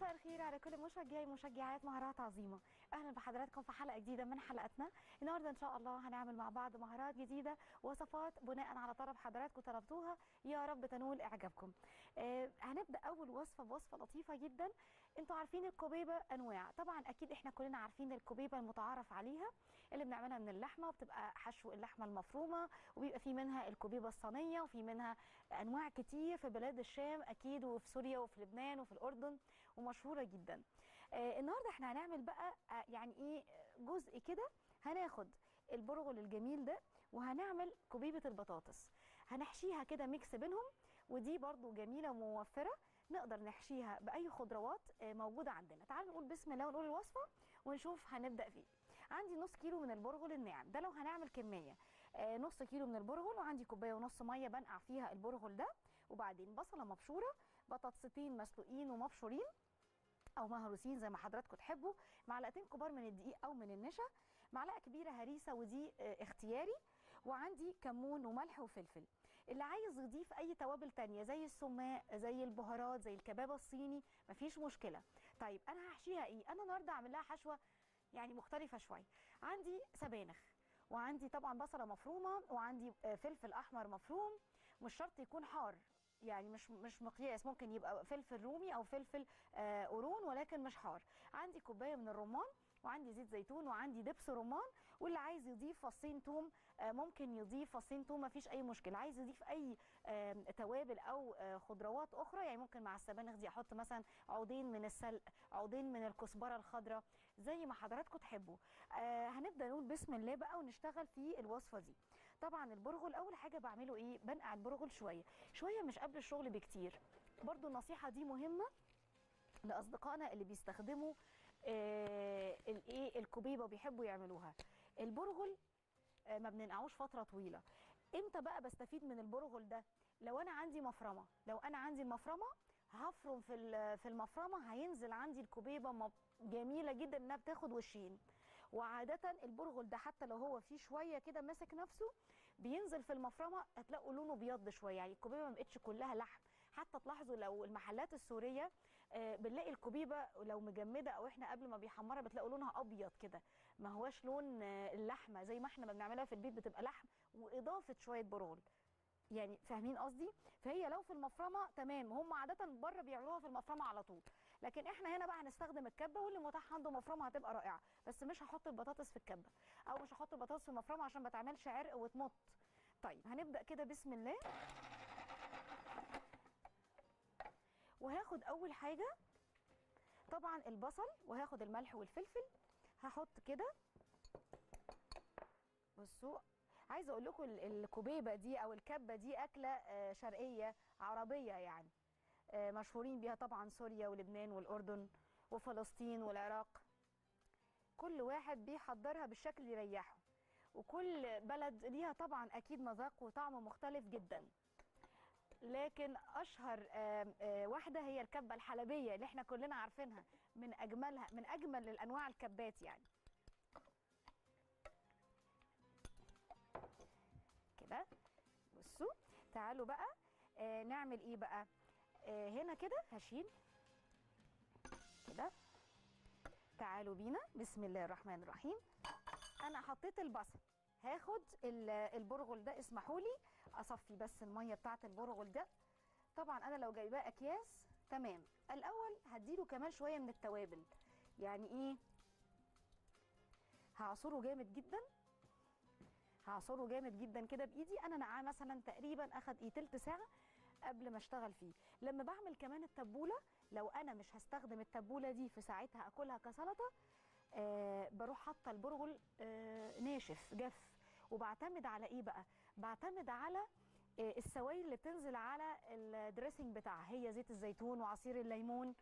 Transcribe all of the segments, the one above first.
مساء الخير على كل مشجعي ومشجعات مهارات عظيمه اهلا بحضراتكم في حلقه جديده من حلقتنا النهارده ان شاء الله هنعمل مع بعض مهارات جديده وصفات بناء على طلب حضراتكم طلبتوها يا رب تنول اعجابكم آه هنبدا اول وصفه بوصفه لطيفه جدا انتوا عارفين الكوبيبه انواع طبعا اكيد احنا كلنا عارفين الكوبيبه المتعارف عليها اللي بنعملها من اللحمه وبتبقى حشو اللحمه المفرومه وبيبقى في منها الكوبيبه الصينيه وفي منها انواع كتير في بلاد الشام اكيد وفي سوريا وفي لبنان وفي الاردن ومشهوره جدا آه النهارده احنا هنعمل بقى آه يعني ايه جزء كده هناخد البرغل الجميل ده وهنعمل كوبيبه البطاطس هنحشيها كده ميكس بينهم ودي برضو جميله وموفره نقدر نحشيها باي خضروات آه موجوده عندنا تعالوا نقول بسم الله ونقول الوصفه ونشوف هنبدا فيه عندي نص كيلو من البرغل الناعم ده لو هنعمل كميه آه نص كيلو من البرغل وعندي كوبايه ونص ميه بنقع فيها البرغل ده وبعدين بصله مبشوره بطاطستين مسلوقين ومبشورين او مهروسين زي ما حضراتكم تحبوا معلقتين كبار من الدقيق او من النشا معلقه كبيره هريسه ودي اه اختياري وعندي كمون وملح وفلفل اللي عايز يضيف اي توابل تانية زي السماق زي البهارات زي الكباب الصيني مفيش مشكله طيب انا هحشيها ايه انا النهارده اعمل لها حشوه يعني مختلفه شويه عندي سبانخ وعندي طبعا بصله مفرومه وعندي فلفل احمر مفروم مش شرط يكون حار يعني مش مش مقياس ممكن يبقى فلفل رومي او فلفل آه قرون ولكن مش حار عندي كوبايه من الرمان وعندي زيت زيتون وعندي دبس رمان واللي عايز يضيف فصين توم آه ممكن يضيف فصين توم مفيش اي مشكله عايز يضيف اي آه توابل او آه خضروات اخرى يعني ممكن مع السبانخ دي احط مثلا عودين من السلق عودين من الكزبره الخضراء زي ما حضراتكم تحبوا آه هنبدا نقول بسم الله بقى ونشتغل في الوصفه دي طبعا البرغل اول حاجه بعمله ايه بنقع البرغل شويه شويه مش قبل الشغل بكتير برضو النصيحه دي مهمه لاصدقائنا اللي بيستخدموا آه الايه الكوبيبه وبيحبوا يعملوها البرغل آه ما بننقعوش فتره طويله امتى بقى بستفيد من البرغل ده لو انا عندي مفرمه لو انا عندي المفرمه هفرم في في المفرمه هينزل عندي الكوبيبه جميله جدا انها بتاخد وشين وعاده البرغل ده حتى لو هو فيه شويه كده ماسك نفسه بينزل في المفرمه هتلاقوا لونه بيض شويه يعني الكوبيبه ما بقتش كلها لحم حتى تلاحظوا لو المحلات السوريه آه بنلاقي الكوبيبه لو مجمده او احنا قبل ما بيحمرها بتلاقوا لونها ابيض كده ما هواش لون آه اللحمه زي ما احنا ما بنعملها في البيت بتبقى لحم واضافه شويه برغل يعني فاهمين قصدي فهي لو في المفرمه تمام هم عاده بره بيعملوها في المفرمه على طول لكن احنا هنا بقى هنستخدم الكبه واللي متاح عنده مفرمه هتبقى رائعه بس مش هحط البطاطس في الكبه او مش هحط البطاطس في المفرمه عشان ما تعملش عرق وتمط طيب هنبدا كده بسم الله وهاخد اول حاجه طبعا البصل وهاخد الملح والفلفل هحط كده بصوا عايزه اقول لكم الكوبيبه دي او الكبه دي اكله شرقيه عربيه يعني مشهورين بيها طبعا سوريا ولبنان والاردن وفلسطين والعراق كل واحد بيحضرها بالشكل اللي يريحه وكل بلد ليها طبعا اكيد مذاق وطعم مختلف جدا لكن اشهر واحده هي الكبه الحلبيه اللي احنا كلنا عارفينها من اجملها من اجمل الانواع الكبات يعني كده بصوا تعالوا بقى آه نعمل ايه بقى آه هنا كده هشيل كده تعالوا بينا بسم الله الرحمن الرحيم انا حطيت البصل هاخد البرغل ده اسمحوا لي اصفي بس الميه بتاعه البرغل ده طبعا انا لو جايباه اكياس تمام الاول هديله كمان شويه من التوابل يعني ايه هعصره جامد جدا هعصره جامد جدا كده بايدي انا نقعاه مثلا تقريبا اخد ايه تلت ساعه قبل ما اشتغل فيه لما بعمل كمان التبوله لو انا مش هستخدم التبوله دي في ساعتها اكلها كسلطه آه بروح حاطه البرغل آه ناشف جف وبعتمد على ايه بقى بعتمد على آه السوائل اللي بتنزل على الدريسنج بتاعها هي زيت الزيتون وعصير الليمون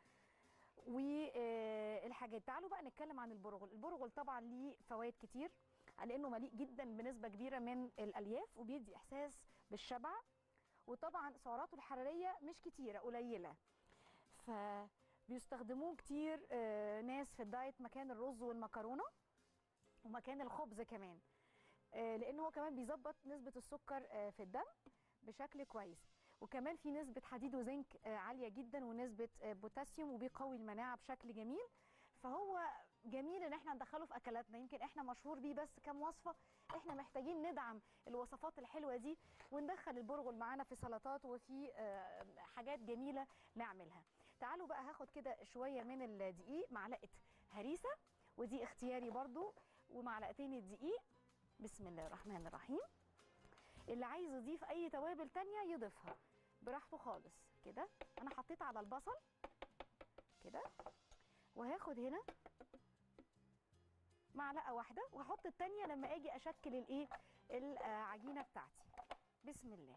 والحاجات تعالوا بقى نتكلم عن البرغل البرغل طبعا ليه فوائد كتير لانه مليء جدا بنسبه كبيره من الالياف وبيدي احساس بالشبع وطبعا سعراته الحراريه مش كتيره قليله فبيستخدموه كتير ناس في الدايت مكان الرز والمكرونه ومكان الخبز كمان لان هو كمان بيظبط نسبه السكر في الدم بشكل كويس وكمان في نسبه حديد وزنك آه، عاليه جدا ونسبه آه، بوتاسيوم وبيقوي المناعه بشكل جميل فهو جميل ان احنا ندخله في اكلاتنا يمكن احنا مشهور بيه بس كام وصفه احنا محتاجين ندعم الوصفات الحلوه دي وندخل البرغل معانا في سلطات وفي آه، حاجات جميله نعملها تعالوا بقى هاخد كده شويه من الدقيق معلقه هريسه ودي اختياري برضو ومعلقتين الدقيق بسم الله الرحمن الرحيم اللي عايز يضيف اي توابل تانية يضيفها براحته خالص كده انا حطيت على البصل كده وهاخد هنا معلقه واحده وهحط التانية لما اجي اشكل الايه العجينه بتاعتي بسم الله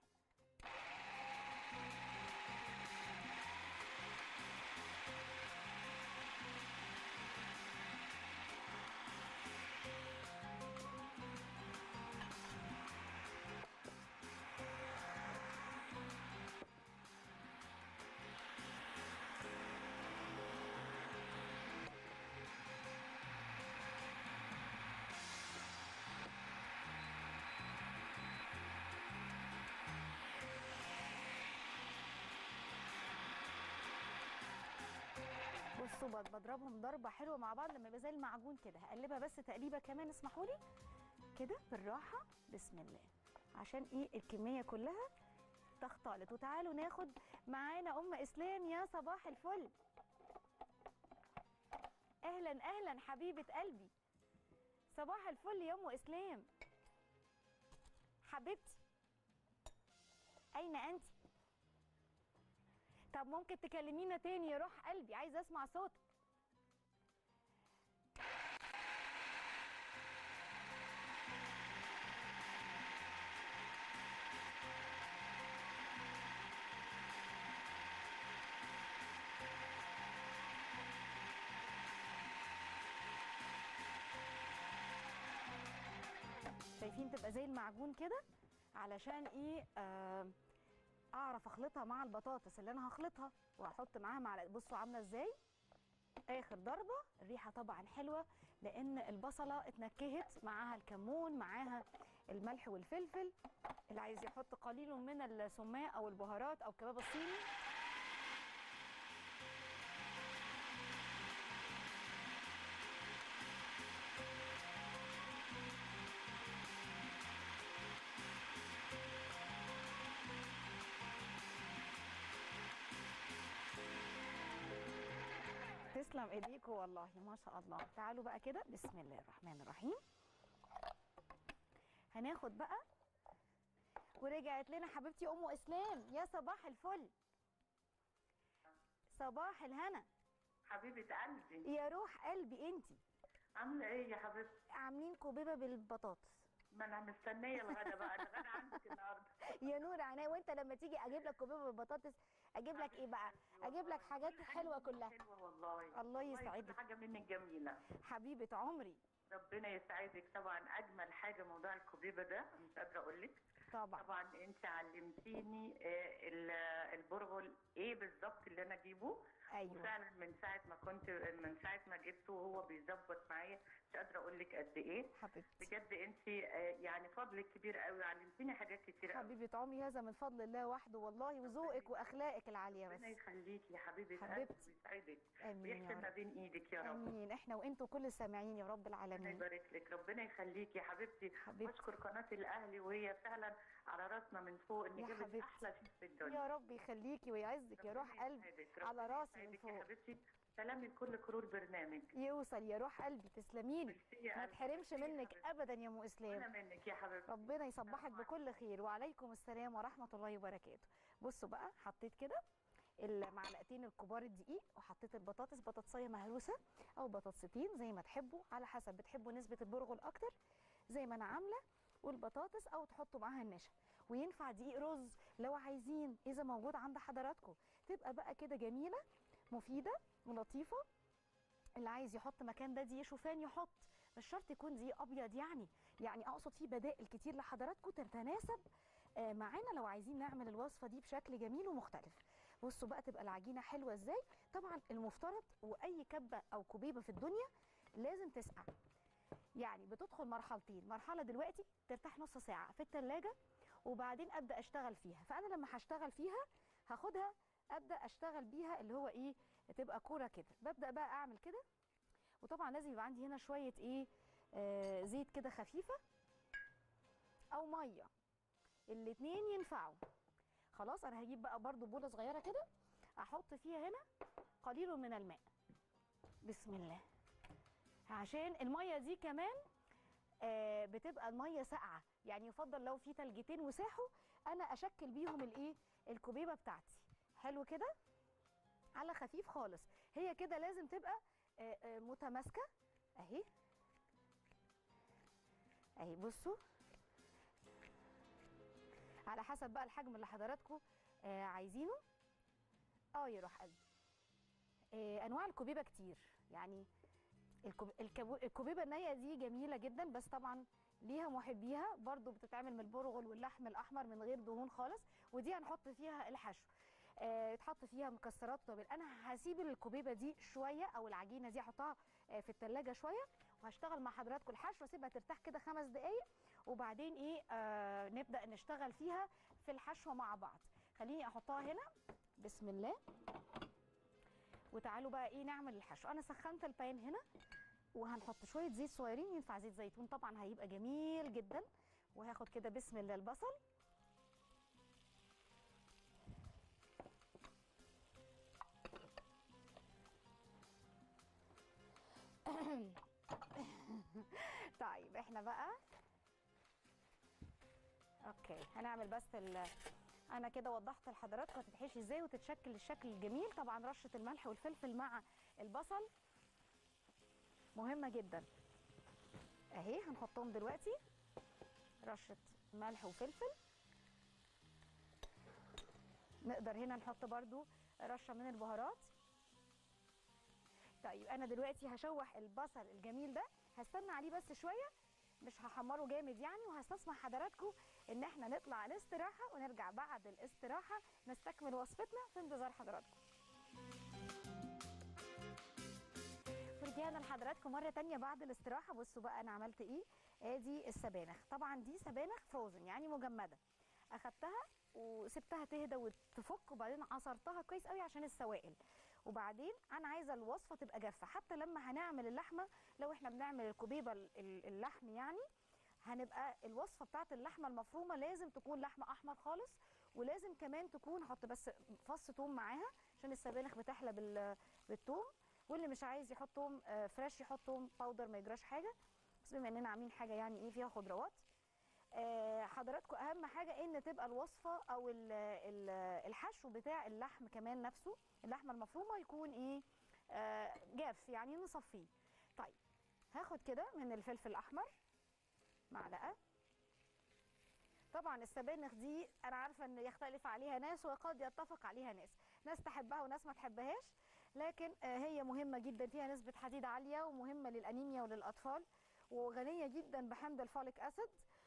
بصوا بض- بضربهم ضربه حلوه مع بعض لما يبقى زي المعجون كده هقلبها بس تقليبه كمان اسمحوا لي كده بالراحه بسم الله عشان ايه الكميه كلها تختلط وتعالوا ناخد معانا ام اسلام يا صباح الفل اهلا اهلا حبيبه قلبي صباح الفل يا ام اسلام حبيبتي اين انت طب ممكن تكلمينا تاني يا روح قلبي عايزه اسمع صوتك شايفين تبقى زي المعجون كده علشان ايه آه اعرف اخلطها مع البطاطس اللي انا هخلطها وهحط معاها معلقه بصوا عامله ازاي اخر ضربه الريحه طبعا حلوه لان البصله اتنكهت معاها الكمون معاها الملح والفلفل اللي عايز يحط قليل من السماء او البهارات او الكباب الصيني تسلم ايديكوا والله ما شاء الله تعالوا بقى كده بسم الله الرحمن الرحيم هناخد بقى ورجعت لنا حبيبتي ام اسلام يا صباح الفل صباح الهنا حبيبة قلبي يا روح قلبي انتي عاملة ايه يا حبيبتي؟ عاملين كوبيبه بالبطاطس ما انا مستنية الغدا بقى الغدا عندك النهاردة يا نور عينيا وانت لما تيجي اجيب لك كوبيبه بالبطاطس اجيب لك ايه بقى اجيب لك حاجات كل حلوه منك كلها حلوة والله الله والله يسعدك. كل حاجة منك جميلة حبيبه عمري ربنا يسعدك طبعا اجمل حاجة موضوع الكوبيبة ده مش قادرة اقول لك طبعا طبعا انت علمتيني آه، ال- البرغل ايه بالظبط اللي انا اجيبه ايوه وفعلا من ساعة ما كنت من ساعة ما جبته وهو بيظبط معايا مش قادرة اقول لك قد ايه حبيبتي بجد انت يعني فضلك كبير قوي علمتيني حاجات كتير قوي حبيبه عمري هذا من فضل الله وحده والله وذوقك واخلاقك العاليه ربنا بس يخليكي يا حبيبه حبيبتي. قلبي ويسعدك امين يا ويحسن ما رب بين ايدك يا رب امين احنا وانتوا كل السامعين يا رب ربنا العالمين يبارك لك ربنا يخليكي يا حبيبتي حبيبتي. بشكر قناه الاهلي وهي فعلا على راسنا من فوق ان يا جابت حبيبتي. احلى شيء في الدنيا يا رب يخليكي ويعزك يا روح ربنا قلبي يسعدك، على ربنا راسي من يسعدك يا فوق حبيبتي سلامي لكل كرو البرنامج يوصل يا روح قلبي تسلميلي ميرسي يا ما قلبي، تحرمش ميرسي يا منك حبيبتي. ابدا يا ام وانا اسلام منك يا حبيبتي ربنا يصبحك بكل خير وعليكم السلام ورحمه الله وبركاته بصوا بقى حطيت كده المعلقتين الكبار الدقيق وحطيت البطاطس بطاطسيه مهروسه او بطاطستين زي ما تحبوا على حسب بتحبوا نسبه البرغل اكتر زي ما انا عامله والبطاطس او تحطوا معاها النشا وينفع دقيق رز لو عايزين اذا موجود عند حضراتكم تبقى بقى كده جميله مفيده ولطيفه اللي عايز يحط مكان ده دقيق شوفان يحط مش شرط يكون دقيق ابيض يعني يعني اقصد في بدائل كتير لحضراتكم تتناسب آه، معانا لو عايزين نعمل الوصفه دي بشكل جميل ومختلف بصوا بقى تبقى العجينه حلوه ازاي طبعا المفترض واي كبه او كوبيبه في الدنيا لازم تسقع يعني بتدخل مرحلتين مرحله دلوقتي ترتاح نص ساعه في الثلاجه وبعدين ابدا اشتغل فيها فانا لما هشتغل فيها هاخدها ابدا اشتغل بيها اللي هو ايه تبقى كوره كده ببدا بقى اعمل كده وطبعا لازم يبقى عندي هنا شويه ايه آه زيت كده خفيفه او ميه الاتنين ينفعوا خلاص انا هجيب بقى برضو بوله صغيره كده احط فيها هنا قليل من الماء بسم الله عشان الميه دي كمان آه بتبقى الميه ساقعه يعني يفضل لو في تلجتين وساحوا انا اشكل بيهم الايه الكوبيبه بتاعتي حلو كده على خفيف خالص هي كده لازم تبقى آه آه متماسكه اهي اهي بصوا على حسب بقى الحجم اللي حضراتكم آه عايزينه اه يروح قلبي آه انواع الكوبيبه كتير يعني الكوب... الكبو... الكوبيبه النيه دي جميله جدا بس طبعا ليها محبيها برضو بتتعمل من البرغل واللحم الاحمر من غير دهون خالص ودي هنحط فيها الحشو آه، يتحط فيها مكسرات طبيعية انا هسيب الكوبيبه دي شويه او العجينه دي احطها آه، في التلاجة شويه وهشتغل مع حضراتكم الحشو واسيبها ترتاح كده خمس دقايق وبعدين ايه آه نبدا نشتغل فيها في الحشو مع بعض خليني احطها هنا بسم الله وتعالوا بقى ايه نعمل الحشو انا سخنت البان هنا وهنحط شويه زيت صغيرين ينفع زيت زيتون طبعا هيبقى جميل جدا وهاخد كده بسم الله البصل طيب احنا بقى اوكي هنعمل بس ال انا كده وضحت لحضراتكم هتتحشي ازاي وتتشكل الشكل الجميل طبعا رشه الملح والفلفل مع البصل مهمه جدا اهي هنحطهم دلوقتي رشه ملح وفلفل نقدر هنا نحط برضو رشه من البهارات طيب انا دلوقتي هشوح البصل الجميل ده هستنى عليه بس شويه مش هحمره جامد يعني وهستسمح حضراتكم ان احنا نطلع الاستراحه ونرجع بعد الاستراحه نستكمل وصفتنا في انتظار حضراتكم ورجعنا لحضراتكم مره تانية بعد الاستراحه بصوا بقى انا عملت ايه ادي السبانخ طبعا دي سبانخ فروزن يعني مجمده اخدتها وسبتها تهدى وتفك وبعدين عصرتها كويس قوي عشان السوائل وبعدين انا عايزه الوصفه تبقى جافه حتى لما هنعمل اللحمه لو احنا بنعمل الكوبيبه ال- ال- اللحم يعني هنبقى الوصفه بتاعت اللحمه المفرومه لازم تكون لحمه احمر خالص ولازم كمان تكون احط بس فص توم معاها عشان السبانخ بتحلى بال- بالثوم واللي مش عايز يحط توم آه، فريش يحط توم باودر ما يجراش حاجه بس بما اننا عاملين حاجه يعني ايه فيها خضروات آه، حضراتكم اهم حاجه ان تبقى الوصفه او ال- ال- الحشو بتاع اللحم كمان نفسه اللحمه المفرومه يكون ايه آه، جاف يعني نصفيه طيب هاخد كده من الفلفل الاحمر معلقه طبعا السبانخ دي انا عارفه ان يختلف عليها ناس وقد يتفق عليها ناس ناس تحبها وناس ما تحبهاش لكن آه، هي مهمه جدا فيها نسبه حديد عاليه ومهمه للانيميا وللاطفال وغنيه جدا بحمض الفوليك اسيد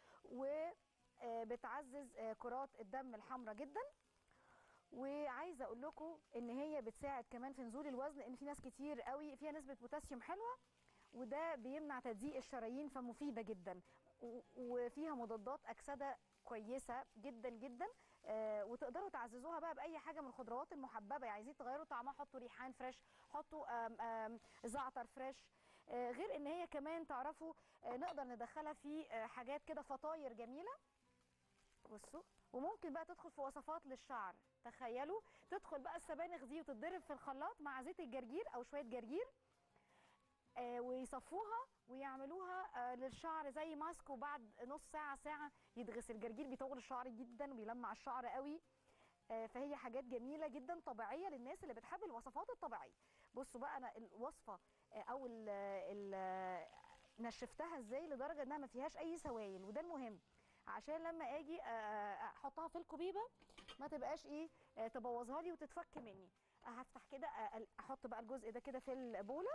وبتعزز كرات الدم الحمراء جدا وعايزه اقول لكم ان هي بتساعد كمان في نزول الوزن لان في ناس كتير قوي فيها نسبه بوتاسيوم حلوه وده بيمنع تضييق الشرايين فمفيده جدا و- وفيها مضادات اكسده كويسه جدا جدا آه وتقدروا تعززوها بقى باي حاجه من الخضروات المحببه يعني عايزين تغيروا طعمها حطوا ريحان فريش حطوا آم آم زعتر فريش آه غير ان هي كمان تعرفوا آه نقدر ندخلها في آه حاجات كده فطاير جميله بصوا وممكن بقى تدخل في وصفات للشعر تخيلوا تدخل بقى السبانخ دي وتتضرب في الخلاط مع زيت الجرجير او شويه جرجير آه ويصفوها ويعملوها آه للشعر زي ماسك وبعد نص ساعه ساعه يتغسل الجرجير بيطول الشعر جدا وبيلمع الشعر قوي آه فهي حاجات جميله جدا طبيعيه للناس اللي بتحب الوصفات الطبيعيه بصوا بقى انا الوصفه آه او ال ال نشفتها ازاي لدرجه انها ما فيهاش اي سوائل وده المهم عشان لما اجي آه، احطها في الكوبيبه ما تبقاش ايه آه، تبوظها لي وتتفك مني آه، هفتح كده آه، احط بقى الجزء ده كده في البوله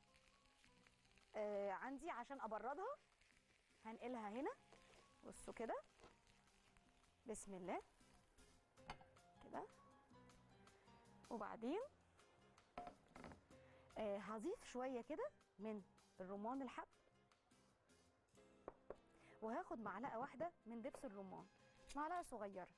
آه، عندي عشان ابردها هنقلها هنا بصوا كده بسم الله كده وبعدين آه، هضيف شويه كده من الرمان الحب وهاخد معلقه واحده من دبس الرمان معلقه صغيره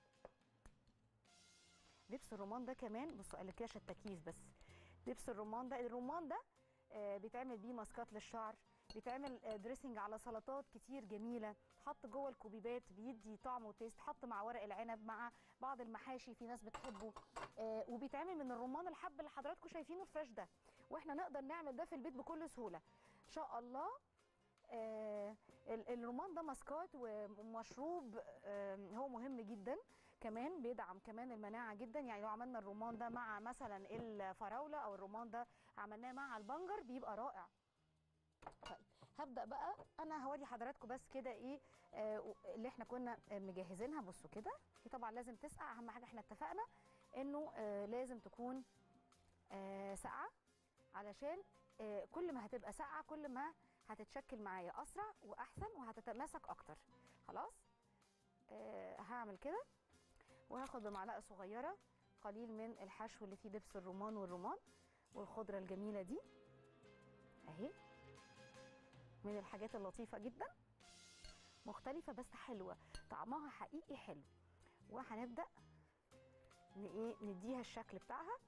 دبس الرمان ده كمان بصوا قال كده عشان التكييف بس دبس الرمان ده الرمان ده آه، بيتعمل بيه ماسكات للشعر بيتعمل آه، دريسنج على سلطات كتير جميله حط جوه الكوبيبات بيدي طعم وتيست حط مع ورق العنب مع بعض المحاشي في ناس بتحبه آه، وبيتعمل من الرمان الحب اللي حضراتكم شايفينه الفريش ده واحنا نقدر نعمل ده في البيت بكل سهوله ان شاء الله آه، ال- الرمان ده ماسكات ومشروب آه، هو مهم جدا كمان بيدعم كمان المناعه جدا يعني لو عملنا الرمان ده مع مثلا الفراوله او الرمان ده عملناه مع البنجر بيبقى رائع طيب هبدا بقى انا هوري حضراتكم بس كده ايه آه اللي احنا كنا آه، مجهزينها بصوا كده هي طبعا لازم تسقع اهم حاجه احنا اتفقنا انه آه لازم تكون آه ساقعه علشان آه كل ما هتبقى ساقعه كل ما هتتشكل معايا اسرع واحسن وهتتماسك اكتر خلاص آه هعمل كده وهاخد بمعلقه صغيره قليل من الحشو اللي فيه دبس الرمان والرمان والخضره الجميله دي اهي من الحاجات اللطيفه جدا مختلفه بس حلوه طعمها حقيقي حلو وهنبدا ن- ايه نديها الشكل بتاعها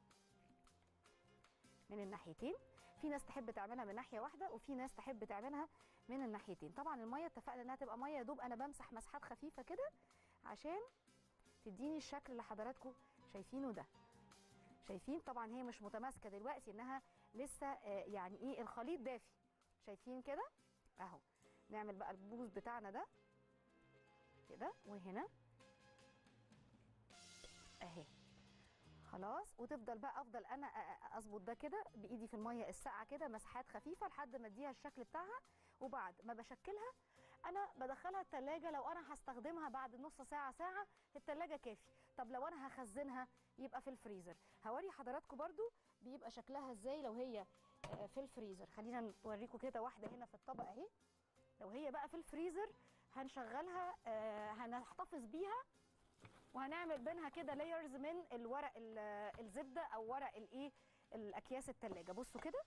من الناحيتين في ناس تحب تعملها من ناحيه واحده وفي ناس تحب تعملها من الناحيتين طبعا الميه اتفقنا انها تبقى ميه يا دوب انا بمسح مسحات خفيفه كده عشان تديني الشكل اللي حضراتكم شايفينه ده شايفين طبعا هي مش متماسكه دلوقتي انها لسه آه، يعني ايه الخليط دافي شايفين كده اهو نعمل بقى البوز بتاعنا ده كده وهنا اهي خلاص وتفضل بقى افضل انا أ- أ- اظبط ده كده بايدي في الميه الساقعه كده مسحات خفيفه لحد ما اديها الشكل بتاعها وبعد ما بشكلها انا بدخلها التلاجة لو انا هستخدمها بعد نص ساعه ساعه التلاجة كافي طب لو انا هخزنها يبقى في الفريزر هوري حضراتكم برضو بيبقى شكلها ازاي لو هي آه، في الفريزر خلينا نوريكم كده واحده هنا في الطبق اهي لو هي بقى في الفريزر هنشغلها آه، هنحتفظ بيها وهنعمل بينها كده لايرز من الورق ال- الزبده او ورق الايه الاكياس التلاجة بصوا كده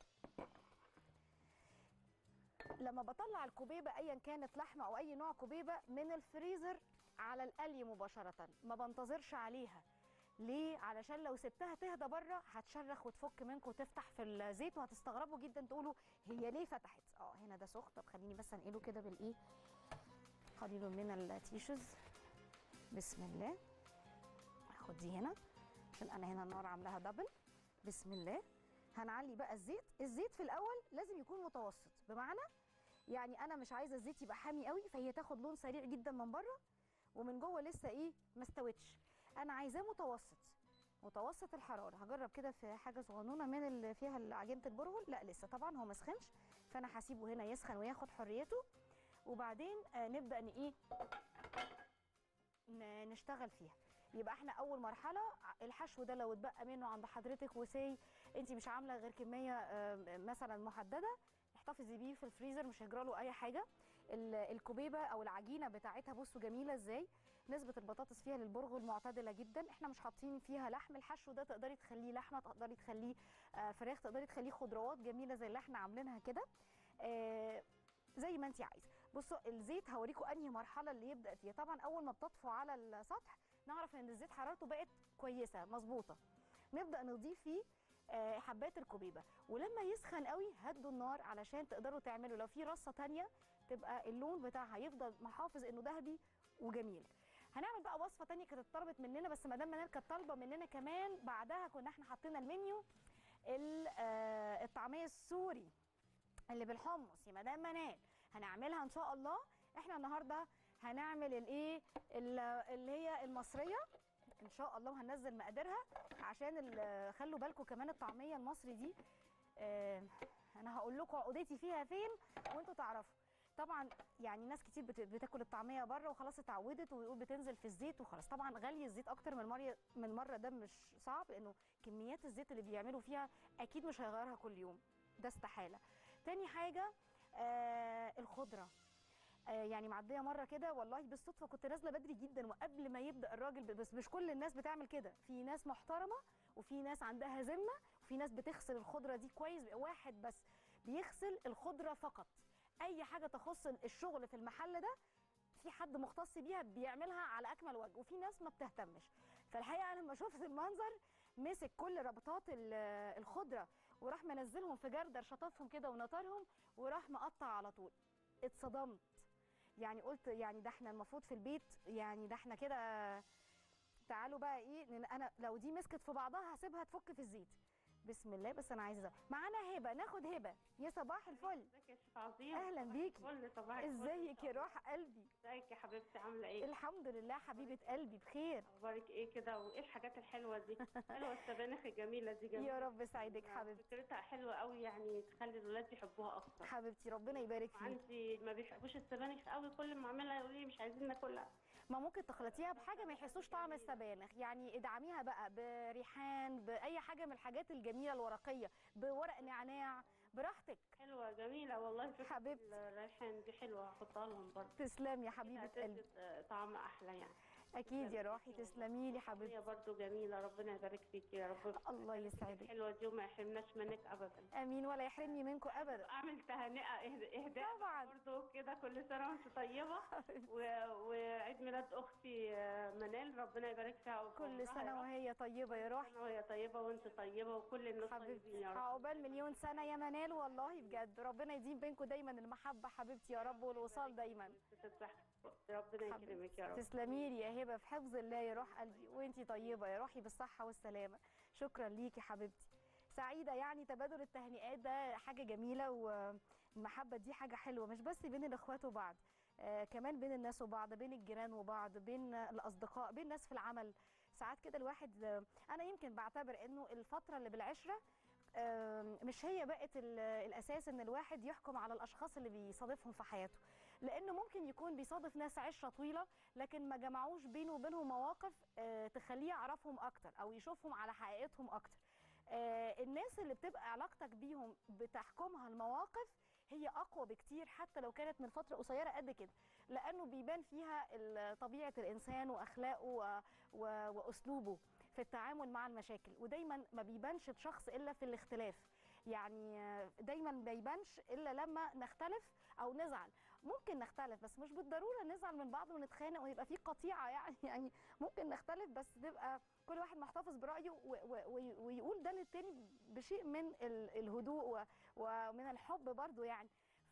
لما بطلع الكوبيبه ايا كانت لحمه او اي نوع كوبيبه من الفريزر على القلي مباشره ما بنتظرش عليها ليه علشان لو سبتها تهدى بره هتشرخ وتفك منكم وتفتح في الزيت وهتستغربوا جدا تقولوا هي ليه فتحت اه هنا ده سخن طب خليني بس انقله كده بالايه قليل من التيشوز بسم الله هاخد دي هنا عشان انا هنا النار عاملاها دبل بسم الله هنعلي بقى الزيت الزيت في الاول لازم يكون متوسط بمعنى يعني انا مش عايزه الزيت يبقى حامي قوي فهي تاخد لون سريع جدا من بره ومن جوه لسه ايه ما استوتش انا عايزاه متوسط متوسط الحراره هجرب كده في حاجه صغنونه من اللي فيها عجينه البرغل لا لسه طبعا هو ما سخنش فانا هسيبه هنا يسخن وياخد حريته وبعدين آه نبدا ان ايه ن- نشتغل فيها يبقى احنا اول مرحله ع- الحشو ده لو اتبقى منه عند حضرتك وسي انت مش عامله غير كميه آه، مثلا محدده احتفظي بيه في الفريزر مش هيجرى له اي حاجه ال- الكوبيبه او العجينه بتاعتها بصوا جميله ازاي نسبه البطاطس فيها للبرغل معتدله جدا احنا مش حاطين فيها لحم الحشو ده تقدري تخليه لحمه تقدري تخليه آه، فراخ تقدري تخليه خضروات جميله زي اللي احنا عاملينها كده آه، زي ما انت عايزه بصوا الزيت هوريكم انهي مرحله اللي يبدا فيها طبعا اول ما بتطفو على السطح نعرف ان الزيت حرارته بقت كويسه مظبوطه نبدا نضيف فيه آه، حبات الكوبيبه ولما يسخن قوي هدوا النار علشان تقدروا تعملوا لو في رصه تانية تبقى اللون بتاعها يفضل محافظ انه ذهبي وجميل هنعمل بقى وصفه تانية كانت اتطلبت مننا بس مدام منال كانت طالبه مننا كمان بعدها كنا احنا حاطين المنيو ال- آه، الطعميه السوري اللي بالحمص يا مدام منال هنعملها ان شاء الله احنا النهارده هنعمل الايه ال- اللي هي المصريه ان شاء الله وهننزل مقاديرها عشان ال- خلوا بالكم كمان الطعميه المصري دي آه، انا هقول لكم عقدتي فيها فين وانتوا تعرفوا طبعا يعني ناس كتير بت- بتاكل الطعميه بره وخلاص اتعودت ويقول بتنزل في الزيت وخلاص طبعا غلي الزيت اكتر من مره من مره ده مش صعب لانه كميات الزيت اللي بيعملوا فيها اكيد مش هيغيرها كل يوم ده استحاله تاني حاجه آه الخضره آه يعني معديه مره كده والله بالصدفه كنت نازله بدري جدا وقبل ما يبدا الراجل ب- بس مش كل الناس بتعمل كده في ناس محترمه وفي ناس عندها ذمه وفي ناس بتغسل الخضره دي كويس واحد بس بيغسل الخضره فقط اي حاجه تخص الشغل في المحل ده في حد مختص بيها بيعملها على اكمل وجه وفي ناس ما بتهتمش فالحقيقه انا لما شفت المنظر مسك كل ربطات ال- الخضره وراح منزلهم في جردر شطفهم كده ونطرهم وراح مقطع على طول اتصدمت يعني قلت يعني ده احنا المفروض في البيت يعني ده احنا كده تعالوا بقى ايه لان انا لو دي مسكت في بعضها هسيبها تفك في الزيت بسم الله بس انا عايزه معانا هبه ناخد هبه يا صباح الفل ازيك يا شيخ عظيم اهلا بيكي كل صباح الفل. ازيك يا روح قلبي ازيك يا حبيبتي عامله ايه الحمد لله حبيبه قلبي بخير اخبارك ايه كده وايه الحاجات الحلوه دي حلوه السبانخ الجميله دي جميله يا رب يسعدك حبيبتي فكرتها حلوه قوي يعني تخلي الولاد يحبوها اكتر حبيبتي ربنا يبارك فيك عندي ما بيحبوش السبانخ قوي كل ما اعملها يقولوا لي مش عايزين ناكلها ما ممكن تخلطيها بحاجه ما يحسوش طعم السبانخ يعني ادعميها بقى بريحان باي حاجه من الحاجات الجميله الورقيه بورق نعناع براحتك حلوه جميله والله فكره حبيبتي. الريحان دي حلوه هحطها لهم برضه تسلم يا حبيبه هتدي قلبي طعم احلى يعني اكيد يا روحي تسلمي لي حبيبتي هي برضه جميله ربنا يبارك فيك يا رب الله يسعدك الحلوه دي وما يحرمناش منك ابدا امين ولا يحرمني منكم ابدا اعمل تهنئه إهد- اهداء طبعا برضه كده كل سنه وانت طيبه و- وعيد ميلاد اختي آه، منال ربنا يبارك فيها وفي كل عمرها سنه يا رب. وهي طيبه يا روحي سنه وهي طيبه وانت طيبه وكل الناس طيبين حبيبتي يا رب عقبال مليون سنه يا منال والله بجد ربنا يديم بينكم دايما المحبه حبيبتي يا رب والوصال دايما تفرح ربنا حبيبتي. يكرمك يا رب تسلمي لي يا هبه في حفظ الله يا روح قلبي وانتي طيبه يا روحي بالصحه والسلامه شكرا ليكي حبيبتي سعيده يعني تبادل التهنئات ده حاجه جميله والمحبه دي حاجه حلوه مش بس بين الاخوات وبعض آه كمان بين الناس وبعض بين الجيران وبعض بين الاصدقاء بين الناس في العمل ساعات كده الواحد آه، انا يمكن بعتبر انه الفتره اللي بالعشره آم، مش هي بقت ال- الاساس ان الواحد يحكم على الاشخاص اللي بيصادفهم في حياته لانه ممكن يكون بيصادف ناس عشره طويله لكن ما جمعوش بينه وبينهم مواقف آه، تخليه يعرفهم اكتر او يشوفهم على حقيقتهم اكتر آه، الناس اللي بتبقى علاقتك بيهم بتحكمها المواقف هي اقوى بكتير حتى لو كانت من فتره قصيره قد كده لانه بيبان فيها ال- طبيعه الانسان واخلاقه و- و- واسلوبه في التعامل مع المشاكل ودايما ما بيبانش الشخص الا في الاختلاف يعني آه، دايما ما يبانش الا لما نختلف او نزعل ممكن نختلف بس مش بالضروره نزعل من بعض ونتخانق ويبقى في قطيعه يعني يعني ممكن نختلف بس تبقى كل واحد محتفظ برايه و- و- وي- ويقول ده للتاني بشيء من ال- الهدوء و- ومن الحب برضو يعني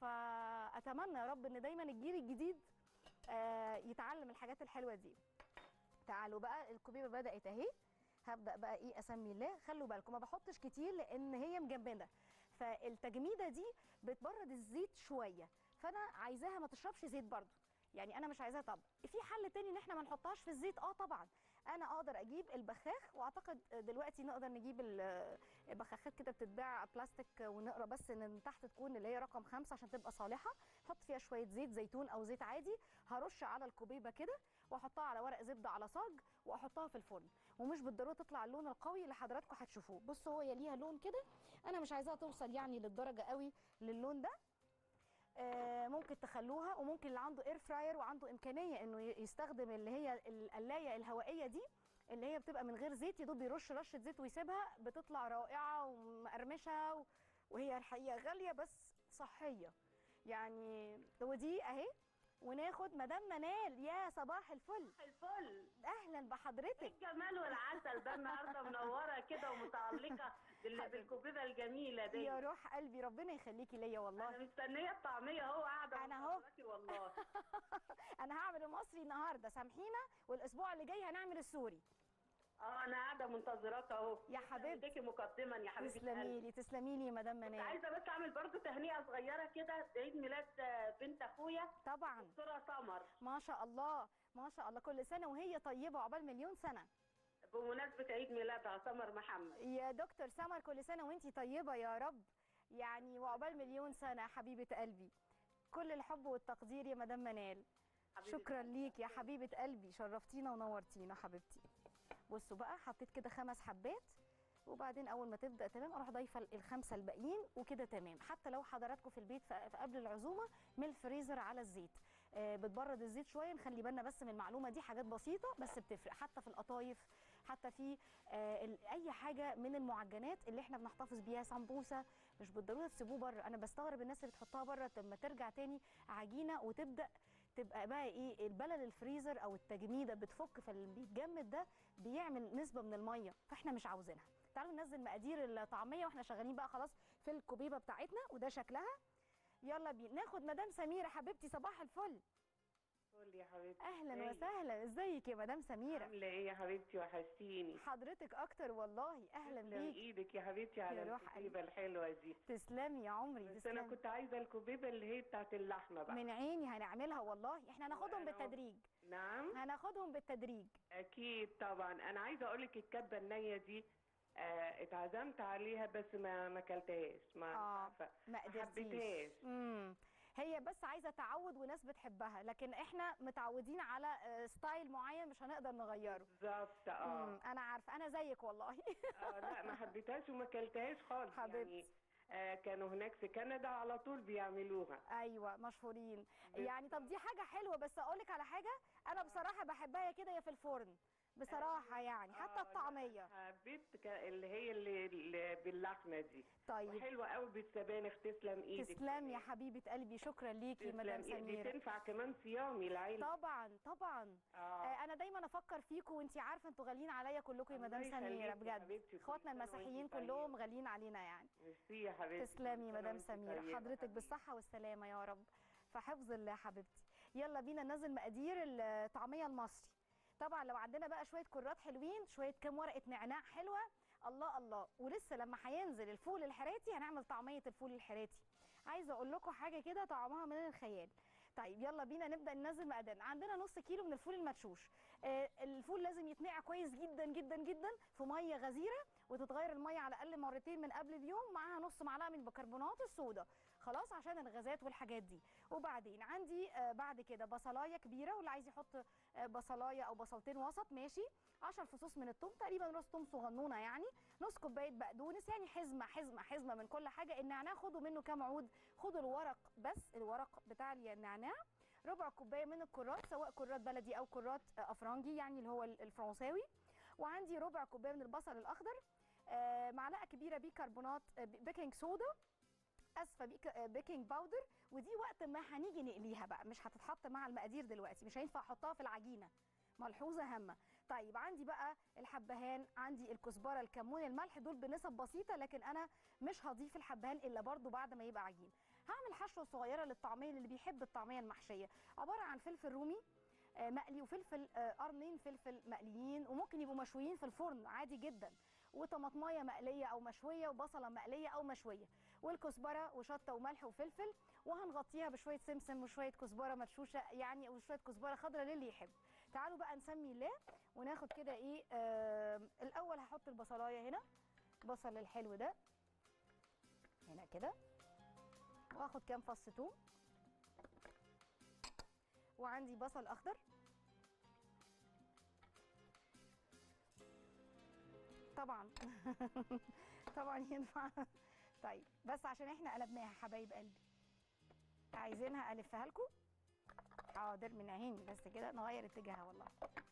فاتمنى يا رب ان دايما الجيل الجديد آه، يتعلم الحاجات الحلوه دي تعالوا بقى الكوبيبه بدات اهي هبدا بقى ايه اسمي الله خلوا بالكم ما بحطش كتير لان هي مجمده فالتجميده دي بتبرد الزيت شويه فانا عايزاها ما تشربش زيت برضو يعني انا مش عايزاها طب في حل تاني ان احنا ما نحطهاش في الزيت اه طبعا انا اقدر اجيب البخاخ واعتقد دلوقتي نقدر نجيب ال- البخاخات كده بتتباع بلاستيك ونقرا بس ان من تحت تكون اللي هي رقم خمسة عشان تبقى صالحه حط فيها شويه زيت زيتون او زيت عادي هرش على الكوبيبه كده واحطها على ورق زبده على صاج واحطها في الفرن ومش بالضروره تطلع اللون القوي اللي حضراتكم هتشوفوه بصوا هي ليها لون كده انا مش عايزاها توصل يعني للدرجه قوي للون ده آه، ممكن تخلوها وممكن اللي عنده اير فراير وعنده امكانيه انه ي- يستخدم اللي هي القلايه الهوائيه دي اللي هي بتبقى من غير زيت يدوب يرش رشه زيت ويسيبها بتطلع رائعه ومقرمشه و- وهي الحقيقه غاليه بس صحيه يعني ودي اهي وناخد مدام منال يا صباح الفل الفل اهلا ايه بحضرتك الجمال والعسل ده النهارده منوره كده ومتعلقه بال- بالكوبيبه الجميله دي يا روح قلبي ربنا يخليكي ليا والله انا مستنيه الطعميه اهو قاعده أنا أهو. منتظراكي والله انا هعمل المصري النهارده سامحينا والاسبوع اللي جاي هنعمل السوري اه انا قاعده منتظراك اهو يا حبيبتي. اديكي مقدما يا حبيبتي تسلمي لي تسلمي لي يا مدام كنت منال عايزه بس اعمل برضو تهنئه صغيره كده عيد ميلاد آه، بنت اخويا طبعا دكتوره سمر ما شاء الله ما شاء الله كل سنه وهي طيبه عقبال مليون سنه بمناسبه عيد ميلادها سمر محمد يا دكتور سمر كل سنه وانتي طيبه يا رب يعني وعقبال مليون سنه حبيبه قلبي كل الحب والتقدير يا مدام منال حبيبة شكرا قلبي. ليك يا حبيبه قلبي شرفتينا ونورتينا حبيبتي بصوا بقى حطيت كده خمس حبات وبعدين اول ما تبدا تمام اروح ضايفه الخمسه الباقيين وكده تمام حتى لو حضراتكم في البيت في في قبل العزومه من الفريزر على الزيت آه، بتبرد الزيت شويه نخلي بالنا بس من المعلومه دي حاجات بسيطه بس بتفرق حتى في القطايف حتى في آه، ال- اي حاجه من المعجنات اللي احنا بنحتفظ بيها سمبوسه مش بالضروره تسيبوه بره انا بستغرب الناس اللي بتحطها بره لما ترجع تاني عجينه وتبدا تبقى بقى ايه البلل الفريزر او التجميده بتفك فاللي بيتجمد ده بيعمل نسبه من الميه فاحنا مش عاوزينها تعالوا ننزل مقادير الطعميه واحنا شغالين بقى خلاص في الكوبيبه بتاعتنا وده شكلها يلا بينا ناخد مدام سميره حبيبتي صباح الفل قول يا حبيبتي اهلا إزيك؟ وسهلا ازيك يا مدام سميره عامله ايه يا حبيبتي وحشتيني حضرتك اكتر والله اهلا تسلم بيك ايدك يا حبيبتي على روح الكتيبه الحلوه دي تسلمي يا عمري بس انا تسلمي كنت عايزه الكوبيبه اللي هي بتاعت اللحمه بقى من عيني هنعملها والله احنا هناخدهم وأنا- بالتدريج نعم هناخدهم بالتدريج اكيد طبعا انا عايزه اقول لك الكبه النيه دي آه اتعزمت عليها بس ما ما اكلتهاش ما اه عارفة. ما ما قدرتيش حبيتهاش امم هي بس عايزه تعود وناس بتحبها لكن احنا متعودين على آه، ستايل معين مش هنقدر نغيره بالظبط امم اه انا عارفه انا زيك والله آه، لا ما حبيتهاش وما اكلتهاش خالص حبيبتي. يعني آه كانوا هناك في كندا على طول بيعملوها ايوه مشهورين بس- يعني طب دي حاجه حلوه بس اقول لك على حاجه انا بصراحه بحبها يا كده يا في الفرن بصراحه يعني حتى آه، لا، الطعميه حبيت ك- اللي هي اللي, اللي باللحمه دي طيب وحلوه قوي بالسبانخ تسلم ايدك تسلم يا حبيبه قلبي شكرا ليكي مدام تسلم إيدك. دي سميره تنفع كمان صيامي العين طبعا طبعا اه آه، انا دايما افكر فيكم وانتي عارفه انتوا غاليين عليا كلكم يا الله مدام يخليكي سميره يا بجد حبيبتي، كل اخواتنا سنة وانتي المسيحيين طيبة. كلهم غاليين علينا يعني ميرسي يا حبيبتي تسلمي كل سنة مدام وانتي سميره طيبة حضرتك حبيبتي. بالصحه والسلامه يا رب في حفظ الله حبيبتي يلا بينا ننزل مقادير الطعميه المصري طبعا لو عندنا بقى شويه كرات حلوين شويه كام ورقه نعناع حلوه الله الله ولسه لما هينزل الفول الحراتي هنعمل طعميه الفول الحراتي عايزه اقول لكم حاجه كده طعمها من الخيال طيب يلا بينا نبدا ننزل مقادير عندنا نص كيلو من الفول المدشوش آه الفول لازم يتنقع كويس جدا جدا جدا في ميه غزيره وتتغير الميه على الاقل مرتين من قبل اليوم معاها نص معلقه من بيكربونات الصودا خلاص عشان الغازات والحاجات دي وبعدين عندي آه بعد كده بصلايه كبيره واللي عايز يحط آه بصلايه او بصلتين وسط ماشي 10 فصوص من الثوم تقريبا راس ثوم صغنونه يعني نص كوبايه بقدونس يعني حزمه حزمه حزمه من كل حاجه النعناع خدوا منه كام عود خدوا الورق بس الورق بتاع النعناع ربع كوبايه من الكرات سواء كرات بلدي او كرات آه، افرنجي يعني اللي هو الفرنساوي وعندي ربع كوبايه من البصل الاخضر آه، معلقه كبيره بيكربونات آه، بيكنج صودا اسفه بيك آه، بيكنج باودر ودي وقت ما هنيجي نقليها بقى مش هتتحط مع المقادير دلوقتي مش هينفع احطها في العجينه ملحوظه هامه طيب عندي بقى الحبهان عندي الكزبره الكمون الملح دول بنسب بسيطه لكن انا مش هضيف الحبهان الا برضو بعد ما يبقى عجين هعمل حشوه صغيره للطعميه اللي بيحب الطعميه المحشيه عباره عن فلفل رومي آه، مقلي وفلفل آه، قرنين فلفل مقليين وممكن يبقوا مشويين في الفرن عادي جدا وطماطمايه مقليه او مشويه وبصله مقليه او مشويه والكزبره وشطه وملح وفلفل وهنغطيها بشويه سمسم وشويه كزبره مدشوشه يعني وشويه كزبره خضراء للي يحب تعالوا بقى نسمي الله وناخد كده ايه آه الاول هحط البصلايه هنا البصل الحلو ده هنا كده واخد كام فص توم وعندي بصل اخضر طبعا طبعا ينفع طيب بس عشان احنا قلبناها حبايب قلبي عايزينها الفها لكم حاضر من عيني بس كده نغير اتجاهها والله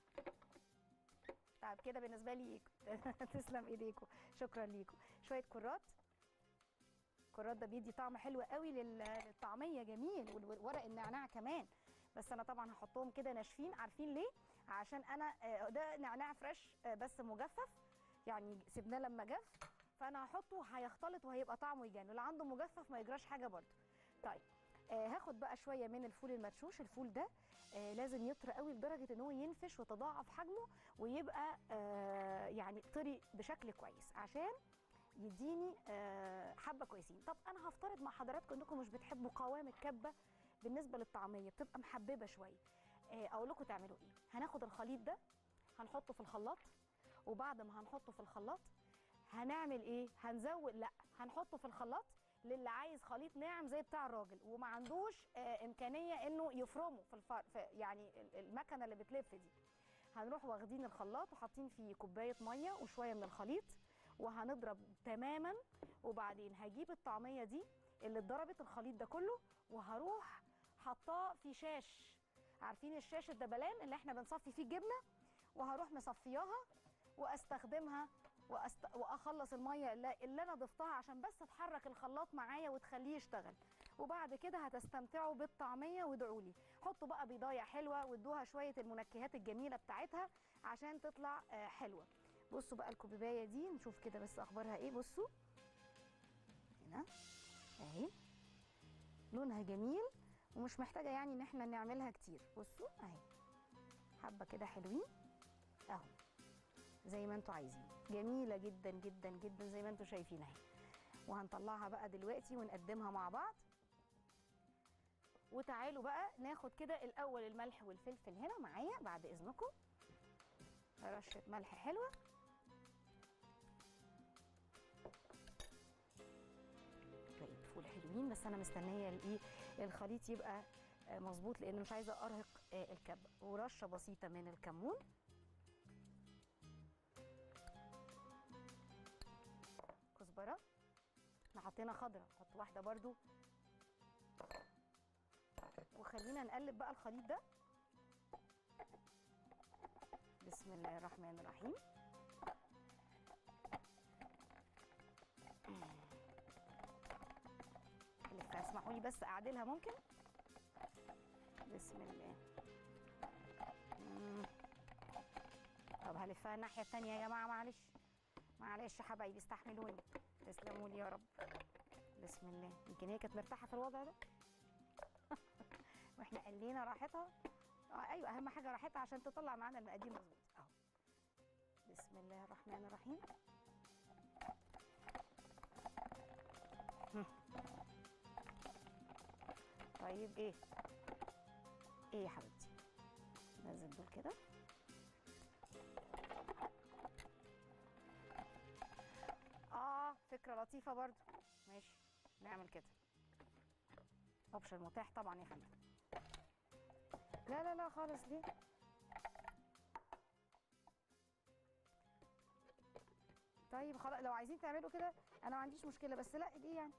طيب كده بالنسبه لي تسلم ايديكم شكرا ليكم شويه كرات الكرات ده بيدي طعم حلو قوي لل- للطعميه جميل وورق النعناع كمان بس انا طبعا هحطهم كده ناشفين عارفين ليه عشان انا آه، ده نعناع فريش آه، بس مجفف يعني سيبناه لما جف فانا هحطه هيختلط وهيبقى طعمه يجنن اللي عنده مجفف ما يجراش حاجه برده طيب آه هاخد بقى شويه من الفول المدشوش الفول ده آه لازم يطرى قوي لدرجه ان هو ينفش وتضاعف حجمه ويبقى آه يعني طري بشكل كويس عشان يديني آه حبه كويسين طب انا هفترض مع حضراتكم انكم مش بتحبوا قوام الكبه بالنسبه للطعميه بتبقى محببه شويه آه اقول لكم تعملوا ايه هناخد الخليط ده هنحطه في الخلاط وبعد ما هنحطه في الخلاط هنعمل ايه هنزود لا هنحطه في الخلاط للي عايز خليط ناعم زي بتاع الراجل وما عندوش آه امكانيه انه يفرمه في, الفر... في يعني ال- المكنه اللي بتلف دي هنروح واخدين الخلاط وحاطين فيه كوبايه ميه وشويه من الخليط وهنضرب تماما وبعدين هجيب الطعميه دي اللي اتضربت الخليط ده كله وهروح حطاه في شاش عارفين الشاش الدبلان اللي احنا بنصفي فيه الجبنه وهروح مصفياها واستخدمها وأست... واخلص الميه اللي, اللي انا ضفتها عشان بس تحرك الخلاط معايا وتخليه يشتغل وبعد كده هتستمتعوا بالطعميه وادعوا لي حطوا بقى بيضايه حلوه وادوها شويه المنكهات الجميله بتاعتها عشان تطلع آه، حلوه بصوا بقى الكوبايه دي نشوف كده بس اخبارها ايه بصوا هنا اهي لونها جميل ومش محتاجه يعني ان احنا نعملها كتير بصوا اهي حبه كده حلوين اهو زي ما انتوا عايزين جميله جدا جدا جدا زي ما انتوا شايفين اهي وهنطلعها بقى دلوقتي ونقدمها مع بعض وتعالوا بقى ناخد كده الاول الملح والفلفل هنا معايا بعد اذنكم رشه ملح حلوه شويه فول حلوين بس انا مستنيه الايه الخليط يبقى آه، مظبوط لان مش عايزه ارهق آه، الكبه ورشه بسيطه من الكمون كزبره احنا حطينا خضره نحط واحده برضو وخلينا نقلب بقى الخليط ده بسم الله الرحمن الرحيم الفها اسمحوا لي بس اعدلها ممكن بسم الله مم. طب هلفها الناحيه التانية يا جماعه معلش معلش يا حبايبي استحملوني تسلموا لي يا رب بسم الله يمكن هي كانت مرتاحه في الوضع ده واحنا قلينا راحتها آه ايوه اهم حاجه راحتها عشان تطلع معانا المقادير مظبوط اهو بسم الله الرحمن الرحيم هم. طيب ايه ايه يا حبيبتي نزل دول كده اه فكره لطيفه برضو ماشي نعمل كده اوبشن متاح طبعا يا فندم لا لا لا خالص ليه طيب خلاص لو عايزين تعملوا كده انا ما عنديش مشكله بس لا ليه يعني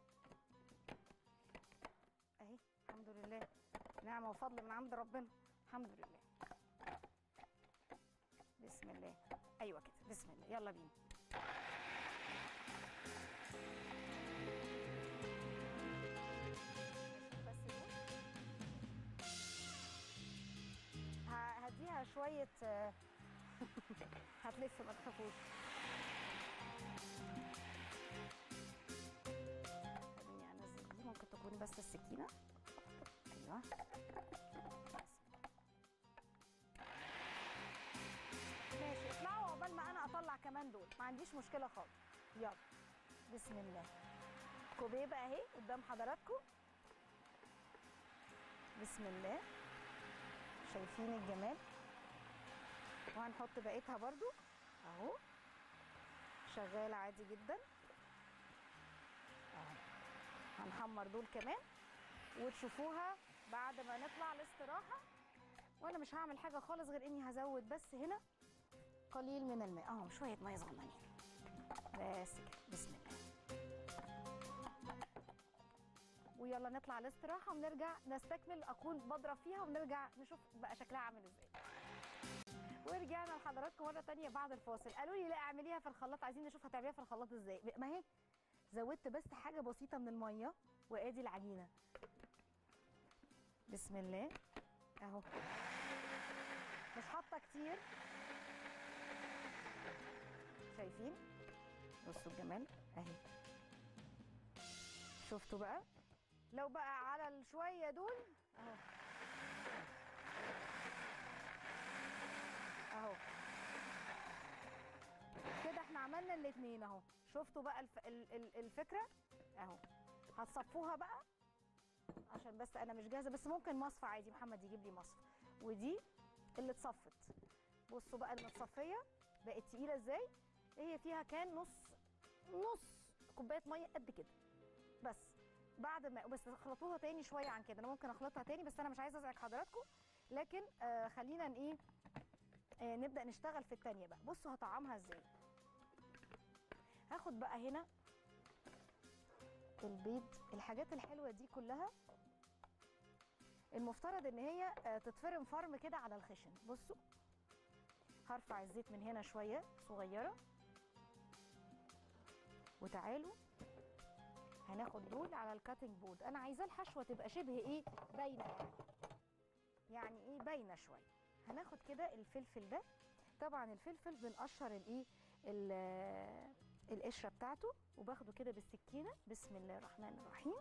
اهي الحمد لله نعمه وفضل من عند ربنا الحمد لله بسم الله ايوه كده بسم الله يلا بينا بس دول. ه- هديها شويه آه، هتلف ما تخافوش خليني انزل دي ممكن تكون بس السكينه ايوه ماشي اطلعوا عقبال ما انا اطلع كمان دول ما عنديش مشكله خالص يلا بسم الله كوبيبه اهي قدام حضراتكم بسم الله شايفين الجمال وهنحط بقيتها برضو اهو شغال عادي جدا اهو هنحمر دول كمان وتشوفوها بعد ما نطلع الاستراحه وانا مش هعمل حاجه خالص غير اني هزود بس هنا قليل من الماء اهو شويه ميه صغننين بس كده بسم الله ويلا نطلع الاستراحه ونرجع نستكمل اكون بضرب فيها ونرجع نشوف بقى شكلها عامل ازاي ورجعنا لحضراتكم مره تانية بعد الفاصل قالوا لي لا اعمليها في الخلاط عايزين نشوف هتعمليها في الخلاط ازاي ما هي زودت بس حاجه بسيطه من الميه وادي العجينه بسم الله اهو مش حاطه كتير شايفين بصوا الجمال اهي شفتوا بقى لو بقى على الشويه دول اهو اهو كده احنا عملنا الاتنين اهو شفتوا بقى الف... ال- ال- الفكره اهو هتصفوها بقى عشان بس انا مش جاهزه بس ممكن مصفى عادي محمد يجيب لي مصفى ودي اللي اتصفت بصوا بقى المتصفيه بقت تقيله ازاي هي فيها كان نص نص كوبايه ميه قد كده بس بعد ما بس اخلطوها تاني شويه عن كده انا ممكن اخلطها تاني بس انا مش عايزه ازعج حضراتكم لكن آه خلينا ن- ايه آه نبدا نشتغل في التانيه بقى بصوا هطعمها ازاي هاخد بقى هنا البيض الحاجات الحلوه دي كلها المفترض ان هي آه، تتفرم فرم كده على الخشن بصوا هرفع الزيت من هنا شويه صغيره وتعالوا هناخد دول على الكاتنج بورد انا عايزاه الحشوه تبقى شبه ايه باينه يعني يعني ايه باينه شويه هناخد كده الفلفل ده طبعا الفلفل بنقشر الايه ال- القشره بتاعته وباخده كده بالسكينه بسم الله الرحمن الرحيم